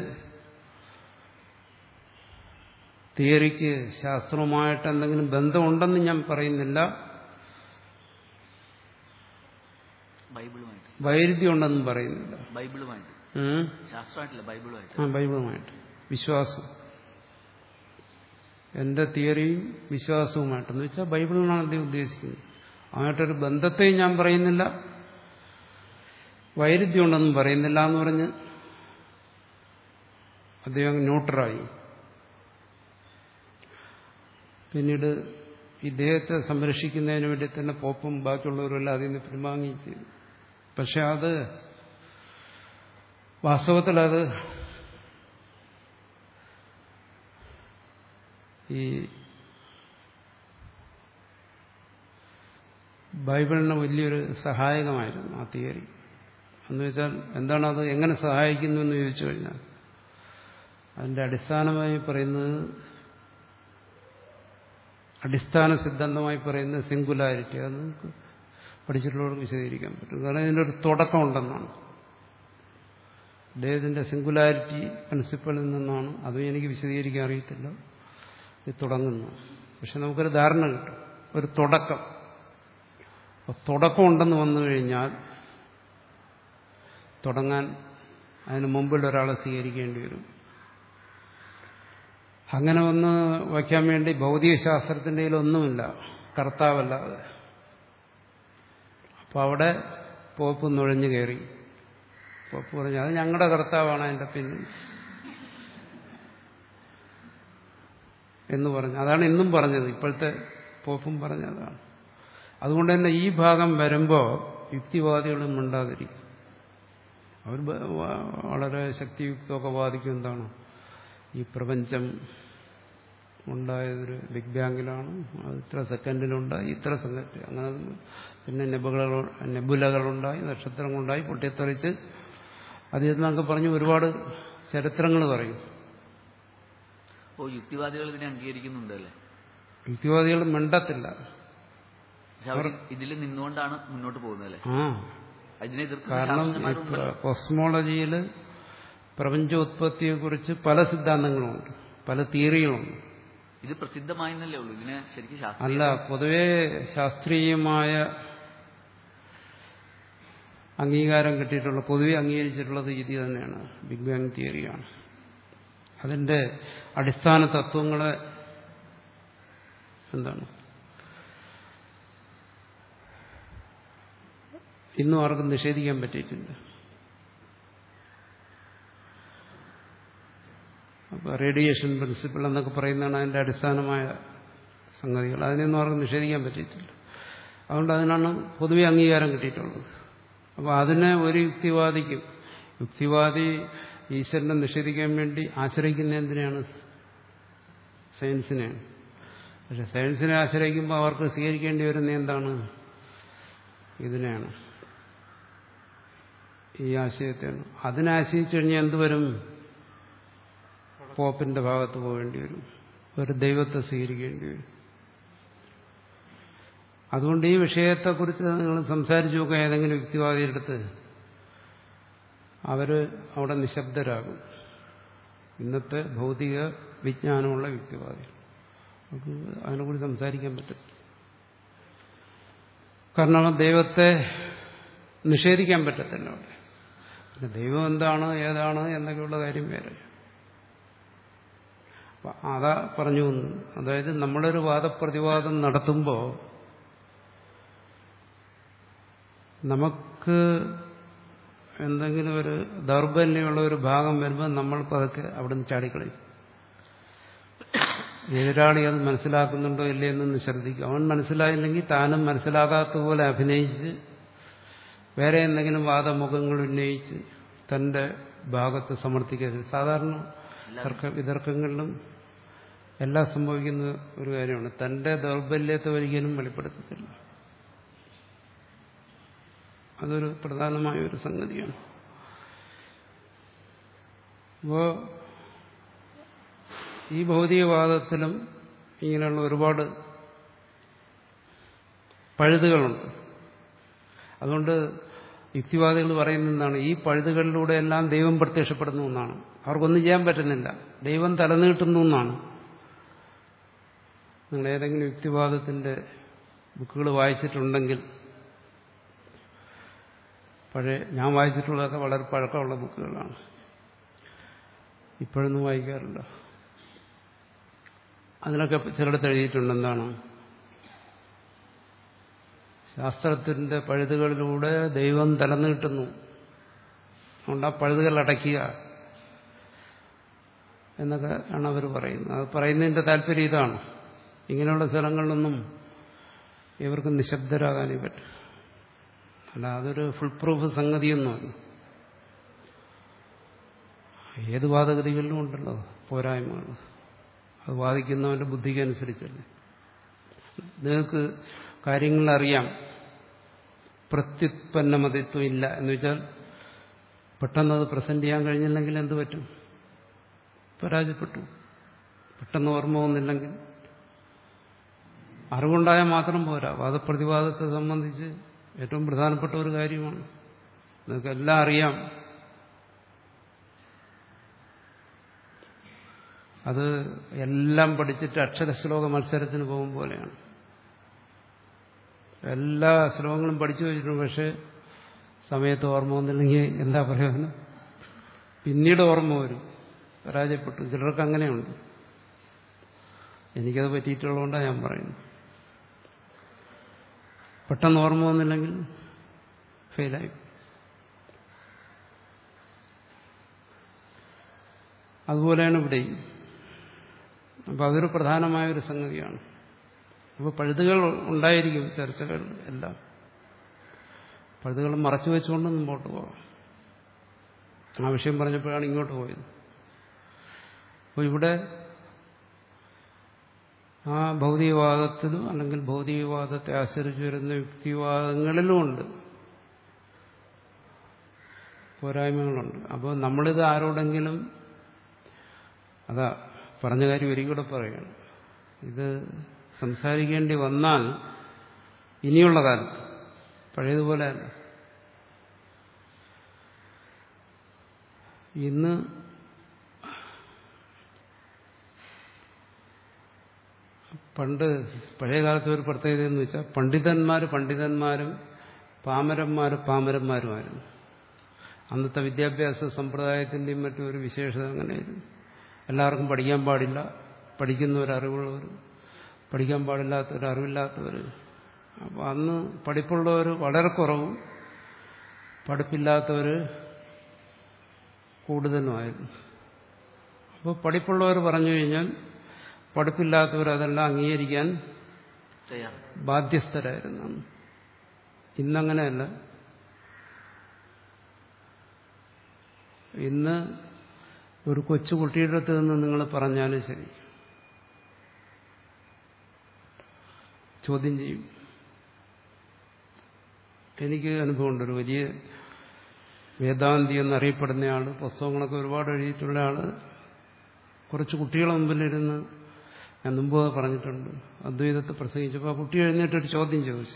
തിയറിക്ക് ശാസ്ത്രവുമായിട്ട് എന്തെങ്കിലും ബന്ധമുണ്ടെന്ന് ഞാൻ പറയുന്നില്ല ബൈബിളുമായിട്ട് വൈരുദ്ധ്യമുണ്ടെന്നും പറയുന്നില്ല ബൈബിളുമായിട്ട് ഉം. ശാസ്ത്രമായിട്ടില്ല ബൈബിളുമായിട്ട് ആ ബൈബിളുമായിട്ട് വിശ്വാസം എന്റെ തിയറിയും വിശ്വാസവുമായിട്ടെന്ന് വെച്ചാൽ ബൈബിളിനാണ് അദ്ദേഹം ഉദ്ദേശിക്കുന്നത് ആയിട്ടൊരു ബന്ധത്തെയും ഞാൻ പറയുന്നില്ല വൈരുദ്ധ്യമുണ്ടെന്നും പറയുന്നില്ല എന്ന് പറഞ്ഞ് അദ്ദേഹം ന്യൂട്രലായി പിന്നീട് ഇദ്ദേഹത്തെ സംരക്ഷിക്കുന്നതിന് വേണ്ടി തന്നെ പോപ്പും ബാക്കിയുള്ളവരെല്ലാം അതിൽ നിന്ന് പിൻവാങ്ങുകയും ചെയ്തു പക്ഷെ അത് വാസ്തവത്തിൽ അത് ഈ ബൈബിളിന് വലിയൊരു സഹായകമായിരുന്നു ആ തിയറി എന്ന് വെച്ചാൽ എന്താണ് അത് എങ്ങനെ സഹായിക്കുന്നു എന്ന് ചോദിച്ചു കഴിഞ്ഞാൽ അതിന്റെ അടിസ്ഥാനമായി പറയുന്നത് അടിസ്ഥാന സിദ്ധാന്തമായി പറയുന്നത് സിംഗുലാരിറ്റി അത് നമുക്ക് പഠിച്ചിട്ടുള്ളവർക്ക് വിശദീകരിക്കാൻ പറ്റും കാരണം ഇതിൻ്റെ ഒരു തുടക്കമുണ്ടെന്നാണ് അദ്ദേഹത്തിന്റെ സിംഗുലാരിറ്റി പ്രിൻസിപ്പളിൽ നിന്നാണ് അതും എനിക്ക് വിശദീകരിക്കാൻ അറിയത്തില്ല ഇത് തുടങ്ങുന്നു പക്ഷെ നമുക്കൊരു ധാരണ കിട്ടും ഒരു തുടക്കം അപ്പോൾ തുടക്കമുണ്ടെന്ന് വന്നു കഴിഞ്ഞാൽ തുടങ്ങാൻ അതിന് മുമ്പിൽ ഒരാളെ സ്വീകരിക്കേണ്ടി വരും അങ്ങനെ വന്ന് വയ്ക്കാൻ വേണ്ടി ഭൗതികശാസ്ത്രത്തിൻ്റെ കയ്യിലൊന്നുമില്ല കർത്താവല്ലാതെ അപ്പോൾ അവിടെ പോപ്പ് നുഴഞ്ഞു കയറി പോപ്പ് പറഞ്ഞു അത് ഞങ്ങളുടെ കർത്താവാണ് അതിൻ്റെ പിന്നിൽ എന്ന് പറഞ്ഞു അതാണ് ഇന്നും പറഞ്ഞത് ഇപ്പോഴത്തെ പോപ്പും പറഞ്ഞതാണ് അതുകൊണ്ട് തന്നെ ഈ ഭാഗം വരുമ്പോൾ യുക്തിവാദികളും മിണ്ടാതിരിക്കും അവർ ബ- വ- വളരെ ശക്തിയുക്തമൊക്കെ വാദിക്കും എന്താണ് ഈ പ്രപഞ്ചം ഉണ്ടായതൊരു ബിഗ് ബാങ്കിലാണ് അത് ഇത്ര സെക്കൻഡിലുണ്ടായി ഇത്ര സെക്കൻഡ് അങ്ങനെ പിന്നെ നെബുലകൾ നെബുലകളുണ്ടായി നക്ഷത്രങ്ങളുണ്ടായി പൊട്ടിത്തെറിച്ച് അതിൽ നിന്നൊക്കെ പറഞ്ഞ് ഒരുപാട് ചരിത്രങ്ങൾ പറയും ഓ യുക്തിവാദികൾ ഇതിനെ അംഗീകരിക്കുന്നുണ്ടല്ലേ യുക്തിവാദികൾ മിണ്ടത്തില്ല പക്ഷെ അവർ ഇതിൽ നിന്നുകൊണ്ടാണ് മുന്നോട്ട് പോകുന്നത് അല്ലേ ആ അതിനെ എതിർക്കുന്ന കാരണം ശാസ്ത്രജ്ഞന്മാരുണ്ടല്ലോ കോസ്മോളജിയിൽ പ്രപഞ്ചോത്പത്തിയെക്കുറിച്ച് പല സിദ്ധാന്തങ്ങളുമുണ്ട് പല തിയറികളുണ്ട് ഇത് പ്രസിദ്ധമായെന്നല്ലേ ഉള്ളൂ ഇതിനെ ശരിക്കും ശാസ്ത്രീയ അല്ല പൊതുവെ ശാസ്ത്രീയമായ അംഗീകാരം കിട്ടിയിട്ടുള്ള പൊതുവെ അംഗീകരിച്ചിട്ടുള്ളത് ഇത് തന്നെയാണ് ബിഗ് ബാങ് തിയറിയാണ് അതിന്റെ അടിസ്ഥാന തത്വങ്ങളെ എന്താണ് ഇന്നും ആർക്കും നിഷേധിക്കാൻ പറ്റിയിട്ടില്ല റേഡിയേഷൻ പ്രിൻസിപ്പിൾ എന്നൊക്കെ പറയുന്നതാണ് അതിൻ്റെ അടിസ്ഥാനമായ സംഗതികൾ അതിനെയൊന്നും ആർക്കും നിഷേധിക്കാൻ പറ്റിയിട്ടില്ല അതുകൊണ്ട് അതിനാണ് പൊതുവെ അംഗീകാരം കിട്ടിയിട്ടുള്ളത് അപ്പോൾ അതിനെ ഒരു യുക്തിവാദിക്കും യുക്തിവാദി ഈശ്വരനെ നിഷേധിക്കാൻ വേണ്ടി ആശ്രയിക്കുന്ന എന്തിനാണ് സയൻസിനെയാണ് പക്ഷെ സയൻസിനെ ആശ്രയിക്കുമ്പോൾ അവർക്ക് സ്വീകരിക്കേണ്ടി വരുന്ന എന്താണ് ഇതിനെയാണ് ഈ ആശയത്തെയാണ് അതിനെ ആശ്രയിച്ചു കഴിഞ്ഞാൽ എന്ത് വരും പോപ്പിന്റെ ഭാഗത്ത് പോകേണ്ടി വരും ഒരു ദൈവത്തെ സ്വീകരിക്കേണ്ടി വരും അതുകൊണ്ട് ഈ വിഷയത്തെക്കുറിച്ച് നിങ്ങൾ സംസാരിച്ചു നോക്കുക ഏതെങ്കിലും യുക്തിവാദിയുടെ അടുത്ത് അവര് അവിടെ നിശബ്ദരാകും ഇന്നത്തെ ഭൗതിക വിജ്ഞാനമുള്ള യുക്തിവാദികൾ അവർക്ക് അതിനെക്കുറിച്ച് സംസാരിക്കാൻ പറ്റും കാരണം ദൈവത്തെ നിഷേധിക്കാൻ പറ്റത്തില്ല അവിടെ പിന്നെ ദൈവം എന്താണ് ഏതാണ് എന്നൊക്കെയുള്ള കാര്യം വേറെ അപ്പൊ അതാ പറഞ്ഞു വന്നു അതായത് നമ്മളൊരു വാദപ്രതിവാദം നടത്തുമ്പോൾ നമുക്ക് എന്തെങ്കിലും ഒരു ദൗർബല്യമുള്ള ഒരു ഭാഗം വരുമ്പോൾ നമ്മൾ പതുക്കെ അവിടെ നിന്ന് ചാടിക്കളയും എതിരാളി അത് മനസ്സിലാക്കുന്നുണ്ടോ ഇല്ലേ എന്നൊന്ന് ശ്രദ്ധിക്കും അവൻ മനസ്സിലായില്ലെങ്കിൽ താനും മനസ്സിലാകാത്തതുപോലെ അഭിനയിച്ച് വേറെ എന്തെങ്കിലും വാദമുഖങ്ങൾ ഉന്നയിച്ച് തന്റെ ഭാഗത്ത് സമർത്ഥിക്കരുത് സാധാരണ തർക്ക വിതർക്കങ്ങളിലും എല്ലാം സംഭവിക്കുന്ന ഒരു കാര്യമാണ് തന്റെ ദൗർബല്യത്തെ ഒരിക്കലും വെളിപ്പെടുത്തത്തില്ല അതൊരു പ്രധാനമായ ഒരു സംഗതിയാണ് അപ്പോ ഈ ഭൗതികവാദത്തിലും ഇങ്ങനെയുള്ള ഒരുപാട് പഴുതുകളുണ്ട് അതുകൊണ്ട് യുക്തിവാദികൾ പറയുന്നതാണ് ഈ പഴുതുകളിലൂടെ എല്ലാം ദൈവം പ്രത്യക്ഷപ്പെടുന്നു എന്നാണ് അവർക്കൊന്നും ചെയ്യാൻ പറ്റുന്നില്ല ദൈവം തലനീട്ടുന്നു എന്നാണ് നിങ്ങൾ ഏതെങ്കിലും യുക്തിവാദത്തിന്റെ ബുക്കുകൾ വായിച്ചിട്ടുണ്ടെങ്കിൽ പഴയ ഞാൻ വായിച്ചിട്ടുള്ളതൊക്കെ വളരെ പഴക്കമുള്ള ബുക്കുകളാണ് ഇപ്പോഴൊന്നും വായിക്കാറില്ല അതിനൊക്കെ ചിലടത്ത് എഴുതിയിട്ടുണ്ട് എന്താണ് ശാസ്ത്രത്തിന്റെ പഴുതുകളിലൂടെ ദൈവം തലനീട്ടുന്നു അതുകൊണ്ട് ആ പഴുതുകൾ അടയ്ക്കുക എന്നൊക്കെ ആണ് അവർ പറയുന്നത് അത് പറയുന്നതിന്റെ താല്പര്യം ഇതാണ് ഇങ്ങനെയുള്ള സ്ഥലങ്ങളിലൊന്നും ഇവർക്ക് നിശബ്ദരാകാനേ പറ്റും അല്ല അതൊരു ഫുൾ പ്രൂഫ് സംഗതിയൊന്നുമല്ല ഏത് വാദഗതികളിലും ഉണ്ടല്ലോ പോരായ്മകൾ അത് വാദിക്കുന്നവന്റെ ബുദ്ധിക്ക് അനുസരിച്ചല്ലേ നിങ്ങൾക്ക് കാര്യങ്ങൾ അറിയാം പ്രത്യുത്പന്നമതിത്വം ഇല്ല എന്ന് വെച്ചാൽ പെട്ടെന്ന് അത് പ്രസന്റ് ചെയ്യാൻ കഴിഞ്ഞില്ലെങ്കിൽ എന്ത് പറ്റും പരാജയപ്പെട്ടു പെട്ടെന്ന് ഓർമ്മ വന്നില്ലെങ്കിൽ അറിവുണ്ടായാൽ മാത്രം പോരാ വാദപ്രതിവാദത്തെ സംബന്ധിച്ച് ഏറ്റവും പ്രധാനപ്പെട്ട ഒരു കാര്യമാണ് നിങ്ങൾക്ക് എല്ലാം അറിയാം അത് എല്ലാം പഠിച്ചിട്ട് അക്ഷരശ്ലോക മത്സരത്തിന് പോകും പോലെയാണ് എല്ലാ ശ്ലോകങ്ങളും പഠിച്ചു വെച്ചിട്ടുണ്ട് പക്ഷെ സമയത്ത് ഓർമ്മ വന്നില്ലെങ്കിൽ എന്താ പറയുക പിന്നീട് ഓർമ്മ വരും പരാജയപ്പെട്ടു ചിലർക്ക് അങ്ങനെയുണ്ട് എനിക്കത് പറ്റിയിട്ടുള്ളതുകൊണ്ടാണ് ഞാൻ പറയുന്നത് പെട്ടെന്ന് ഓർമ്മ വന്നില്ലെങ്കിൽ ഫെയിലായി അതുപോലെയാണ് ഇവിടെയും അപ്പം അതൊരു പ്രധാനമായ ഒരു സംഗതിയാണ് അപ്പോൾ പഴുതുകൾ ഉണ്ടായിരിക്കും ചർച്ചകൾ എല്ലാം പഴുതുകൾ മറച്ചു വെച്ചുകൊണ്ട് മുമ്പോട്ട് പോകാം ആ വിഷയം പറഞ്ഞപ്പോഴാണ് ഇങ്ങോട്ട് പോയത് അപ്പോൾ ഇവിടെ ആ ഭൗതികവാദത്തിലും അല്ലെങ്കിൽ ഭൗതികവാദത്തെ ആശ്രയിച്ചു വരുന്ന യുക്തിവാദങ്ങളിലും ഉണ്ട് പോരായ്മകളുണ്ട് അപ്പോൾ നമ്മളിത് ആരോടെങ്കിലും അതാ പറഞ്ഞ കാര്യം ഒരിക്കൽ കൂടെ പറയുകയാണ് ഇത് സംസാരിക്കേണ്ടി വന്നാൽ ഇനിയുള്ള കാലത്ത് പഴയതുപോലെ അല്ല ഇന്ന് പണ്ട് പഴയ കാലത്ത് ഒരു പ്രത്യേകത എന്ന് വെച്ചാൽ പണ്ഡിതന്മാർ പണ്ഡിതന്മാരും പാമരന്മാർ പാമരന്മാരുമായിരുന്നു അന്നത്തെ വിദ്യാഭ്യാസ സമ്പ്രദായത്തിൻ്റെയും മറ്റും ഒരു വിശേഷത അങ്ങനെയായിരുന്നു എല്ലാവർക്കും പഠിക്കാൻ പാടില്ല പഠിക്കുന്നവർ അറിവുള്ളവർ പഠിക്കാൻ പാടില്ലാത്തവർ അറിവില്ലാത്തവർ അപ്പോൾ അന്ന് പഠിപ്പുള്ളവർ വളരെ കുറവും പഠിപ്പില്ലാത്തവർ കൂടുതലുമായിരുന്നു അപ്പോൾ പഠിപ്പുള്ളവർ പറഞ്ഞു കഴിഞ്ഞാൽ പഠിപ്പില്ലാത്തവർ അതെല്ലാം അംഗീകരിക്കാൻ ചെയ്യാം ബാധ്യസ്ഥരായിരുന്നു ഇന്നങ്ങനെയല്ല ഇന്ന് ഒരു കൊച്ചു കുട്ടിയുടെ അടുത്ത് നിന്ന് നിങ്ങൾ പറഞ്ഞാലും ശരി ചോദ്യം ചെയ്യും എനിക്ക് അനുഭവമുണ്ട് ഒരു വലിയ വേദാന്തി എന്നറിയപ്പെടുന്ന പുസ്തകങ്ങളൊക്കെ ഒരുപാട് എഴുതിയിട്ടുള്ള ആള് കുറച്ച് കുട്ടികളെ മുമ്പിലിരുന്ന് ഞാൻ മുമ്പ് പറഞ്ഞിട്ടുണ്ട് അദ്വൈതത്തെ പ്രസംഗിച്ചപ്പോൾ ആ കുട്ടി എഴുന്നേറ്റൊരു ചോദ്യം ചോദിച്ചു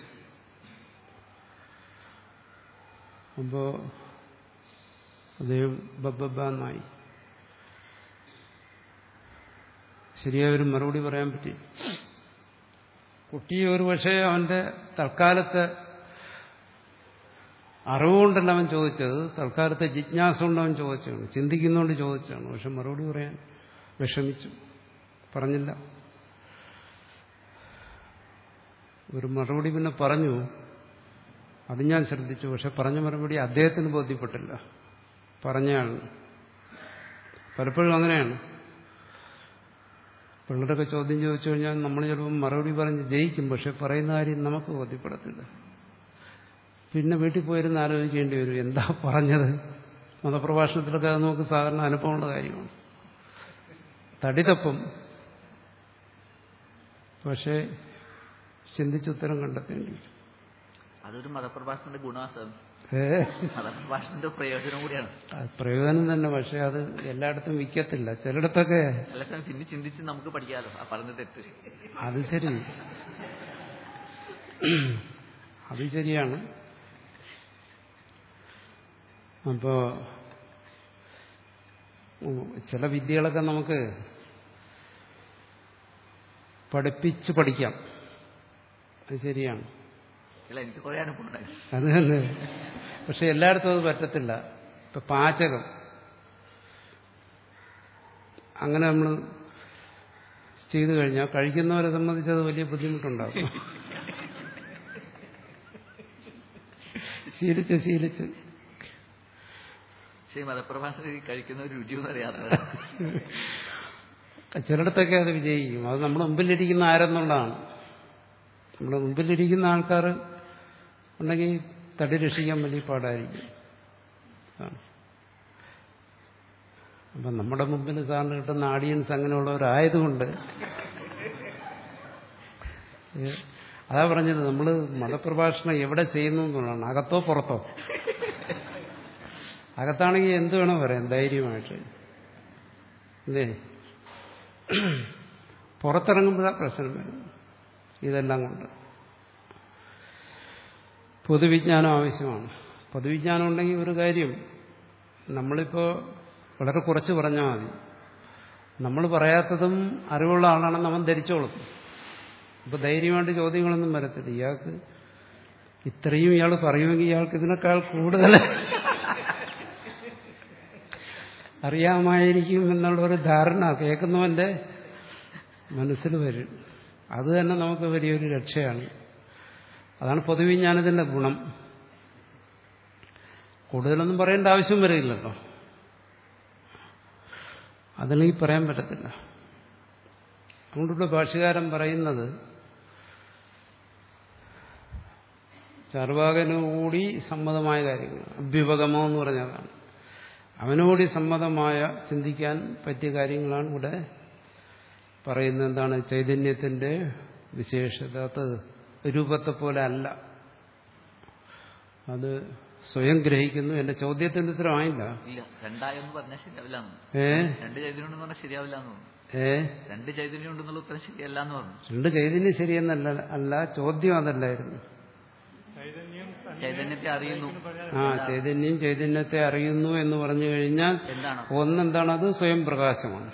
അപ്പോൾ അദ്ദേഹം ബബ്ബാന്നായി ശരിയായ ഒരു മറുപടി പറയാൻ പറ്റി കുട്ടി ഒരു പക്ഷേ അവന്റെ തൽക്കാലത്തെ അറിവുകൊണ്ടല്ല അവൻ ചോദിച്ചത് തൽക്കാലത്തെ ജിജ്ഞാസ കൊണ്ട് അവൻ ചോദിച്ചതാണ് ചിന്തിക്കുന്നതുകൊണ്ട് ചോദിച്ചതാണ് പക്ഷെ മറുപടി പറയാൻ വിഷമിച്ചു പറഞ്ഞില്ല ഒരു മറുപടി പിന്നെ പറഞ്ഞു അത് ഞാൻ ശ്രദ്ധിച്ചു പക്ഷെ പറഞ്ഞ മറുപടി അദ്ദേഹത്തിന് ബോധ്യപ്പെട്ടില്ല പറഞ്ഞയാള് പലപ്പോഴും അങ്ങനെയാണ് പിള്ളേരൊക്കെ ചോദ്യം ചോദിച്ചു കഴിഞ്ഞാൽ നമ്മൾ ചിലപ്പോൾ മറുപടി പറഞ്ഞ് ജയിക്കും പക്ഷെ പറയുന്ന കാര്യം നമുക്ക് ബോധ്യപ്പെടത്തില്ല പിന്നെ വീട്ടിൽ പോയിരുന്ന് ആലോചിക്കേണ്ടി വരും എന്താ പറഞ്ഞത് മതപ്രഭാഷണത്തിലൊക്കെ അത് നമുക്ക് സാധാരണ അനുഭവമുള്ള കാര്യമാണ് തടിതപ്പം പക്ഷേ ചിന്തിച്ചുത്തരം കണ്ടെത്തേണ്ടി വരും അതൊരു മതപ്രഭാഷണത്തിന്റെ ഗുണവാസം ഏ മതപ്രഭാഷണത്തിന്റെ പ്രയോജനം കൂടിയാണ് അത് പ്രയോജനം തന്നെ പക്ഷെ അത് എല്ലായിടത്തും വിൽക്കത്തില്ല ചിലയിടത്തൊക്കെ അല്ല സാർ പിന്നെ ചിന്തിച്ച് നമുക്ക് പഠിക്കാമല്ലോ ആ പറഞ്ഞ തെറ്റ് അത് ശരി അത് ശരിയാണ് അപ്പോ ഉം, ചില വിദ്യകളൊക്കെ നമുക്ക് പഠിപ്പിച്ച് പഠിക്കാം അത് ശരിയാണ് ഇല്ല എനിക്ക് കുറെ അനുഭവം ഉണ്ടായി അത് തന്നെ പക്ഷെ എല്ലായിടത്തും അത് പറ്റത്തില്ല ഇപ്പൊ പാചകം അങ്ങനെ നമ്മൾ ചെയ്തു കഴിഞ്ഞാൽ കഴിക്കുന്നവരെ സംബന്ധിച്ച് അത് വലിയ ബുദ്ധിമുട്ടുണ്ടാകും ശീലിച്ച് ശീലിച്ച് പക്ഷേ ഈ മതപ്രഭാഷണം ഈ കഴിക്കുന്ന ഒരു രുചിയൊന്നും അറിയാതെ ചിലയിടത്തൊക്കെ അത് വിജയിക്കും അത് നമ്മുടെ മുമ്പിലിരിക്കുന്ന ആരെന്നുള്ളതാണ് നമ്മുടെ മുമ്പിലിരിക്കുന്ന ആൾക്കാർ ഉണ്ടെങ്കിൽ തടി രക്ഷിക്കാൻ വലിയ പാടായിരിക്കും അതാണ്. അപ്പം നമ്മുടെ മുമ്പിൽ സാറിന് കിട്ടുന്ന ആഡിയൻസ് അങ്ങനെയുള്ളവരായതുകൊണ്ട് ഏ, അതാ പറഞ്ഞത് നമ്മൾ മതപ്രഭാഷണം എവിടെ ചെയ്യുന്നു എന്നുള്ളതാണ് അകത്തോ പുറത്തോ അകത്താണെങ്കിൽ എന്ത് വേണോ പറയാം ധൈര്യമായിട്ട് അല്ലേ പുറത്തിറങ്ങുമ്പോഴാണ് പ്രശ്നം വരും ഇതെല്ലാം കൊണ്ട് പൊതുവിജ്ഞാനം ആവശ്യമാണ് പൊതുവിജ്ഞാനം ഉണ്ടെങ്കിൽ ഒരു കാര്യം നമ്മളിപ്പോൾ വളരെ കുറച്ച് പറഞ്ഞാൽ മതി നമ്മൾ പറയാത്തതും അറിവുള്ള ആളാണെന്ന് അവൻ ധരിച്ചോളും ഇപ്പൊ ധൈര്യമായിട്ട് ചോദ്യങ്ങളൊന്നും വരത്തില്ല ഇയാൾക്ക് ഇത്രയും ഇയാൾ പറയുമെങ്കിൽ ഇയാൾക്ക് ഇതിനേക്കാൾ കൂടുതൽ അറിയാമായിരിക്കും എന്നുള്ള ഒരു ധാരണ കേൾക്കുന്നവന്റെ മനസ്സിൽ വരും അത് തന്നെ നമുക്ക് വലിയൊരു രക്ഷയാണ് അതാണ് പൊതുവിജ്ഞാനത്തിന്റെ ഗുണം കൂടുതലൊന്നും പറയേണ്ട ആവശ്യം വരില്ലല്ലോ അതിലെങ്കിൽ പറയാൻ പറ്റത്തില്ല അതുകൊണ്ടുള്ള ഭാഷകാരൻ പറയുന്നത് ചർവാകനുകൂടി സമ്മതമായ കാര്യങ്ങൾ അഭ്യുപഗമം എന്ന് പറഞ്ഞതാണ് അവനോടി സമ്മതമായ ചിന്തിക്കാൻ പറ്റിയ കാര്യങ്ങളാണ് ഇവിടെ പറയുന്നത് എന്താണ് ചൈതന്യത്തിന്റെ വിശേഷത അത് രൂപത്തെ പോലെ അല്ല അത് സ്വയം ഗ്രഹിക്കുന്നു എന്റെ ചോദ്യത്തിന്റെ ഉത്തരമായില്ല ഇല്ല രണ്ടായെന്ന് പറഞ്ഞാൽ ശരിയാവില്ല എന്ന് ഏ രണ്ട് ചൈതന്യം ഉണ്ടെന്ന് പറഞ്ഞാൽ ശരിയാവില്ല എന്ന് തോന്നുന്നു ഏ രണ്ട് ചൈതന്യം ഉണ്ടെന്നുള്ള ഉത്തരം ശരിയല്ല എന്ന് പറഞ്ഞു രണ്ട് ചൈതന്യം ശരിയെന്നല്ല അല്ല ചോദ്യം അതല്ലായിരുന്നു ചൈതന്യം ചൈതന്യത്തെ അറിയുന്നു ആ ചൈതന്യം ചൈതന്യത്തെ അറിയുന്നു എന്ന് പറഞ്ഞു കഴിഞ്ഞാൽ എന്താണ് ഒന്നെന്താണ് അത് സ്വയം പ്രകാശമാണ്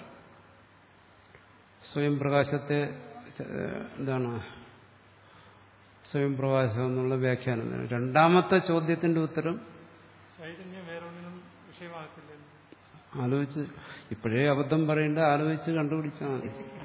സ്വയം പ്രകാശത്തെ ച- എന്താണ് സ്വയം പ്രകാശം എന്നുള്ള വ്യാഖ്യാനം തന്നെ. രണ്ടാമത്തെ ചോദ്യത്തിന്റെ ഉത്തരം ചൈതന്യം വേറൊന്നിനും വിഷയമാക്കില്ലല്ലോ ആലോചിച്ച് ഇപ്പോഴേ അബദ്ധം പറയേണ്ട ആലോചിച്ച് കണ്ടുപിടിച്ചാൽ മതി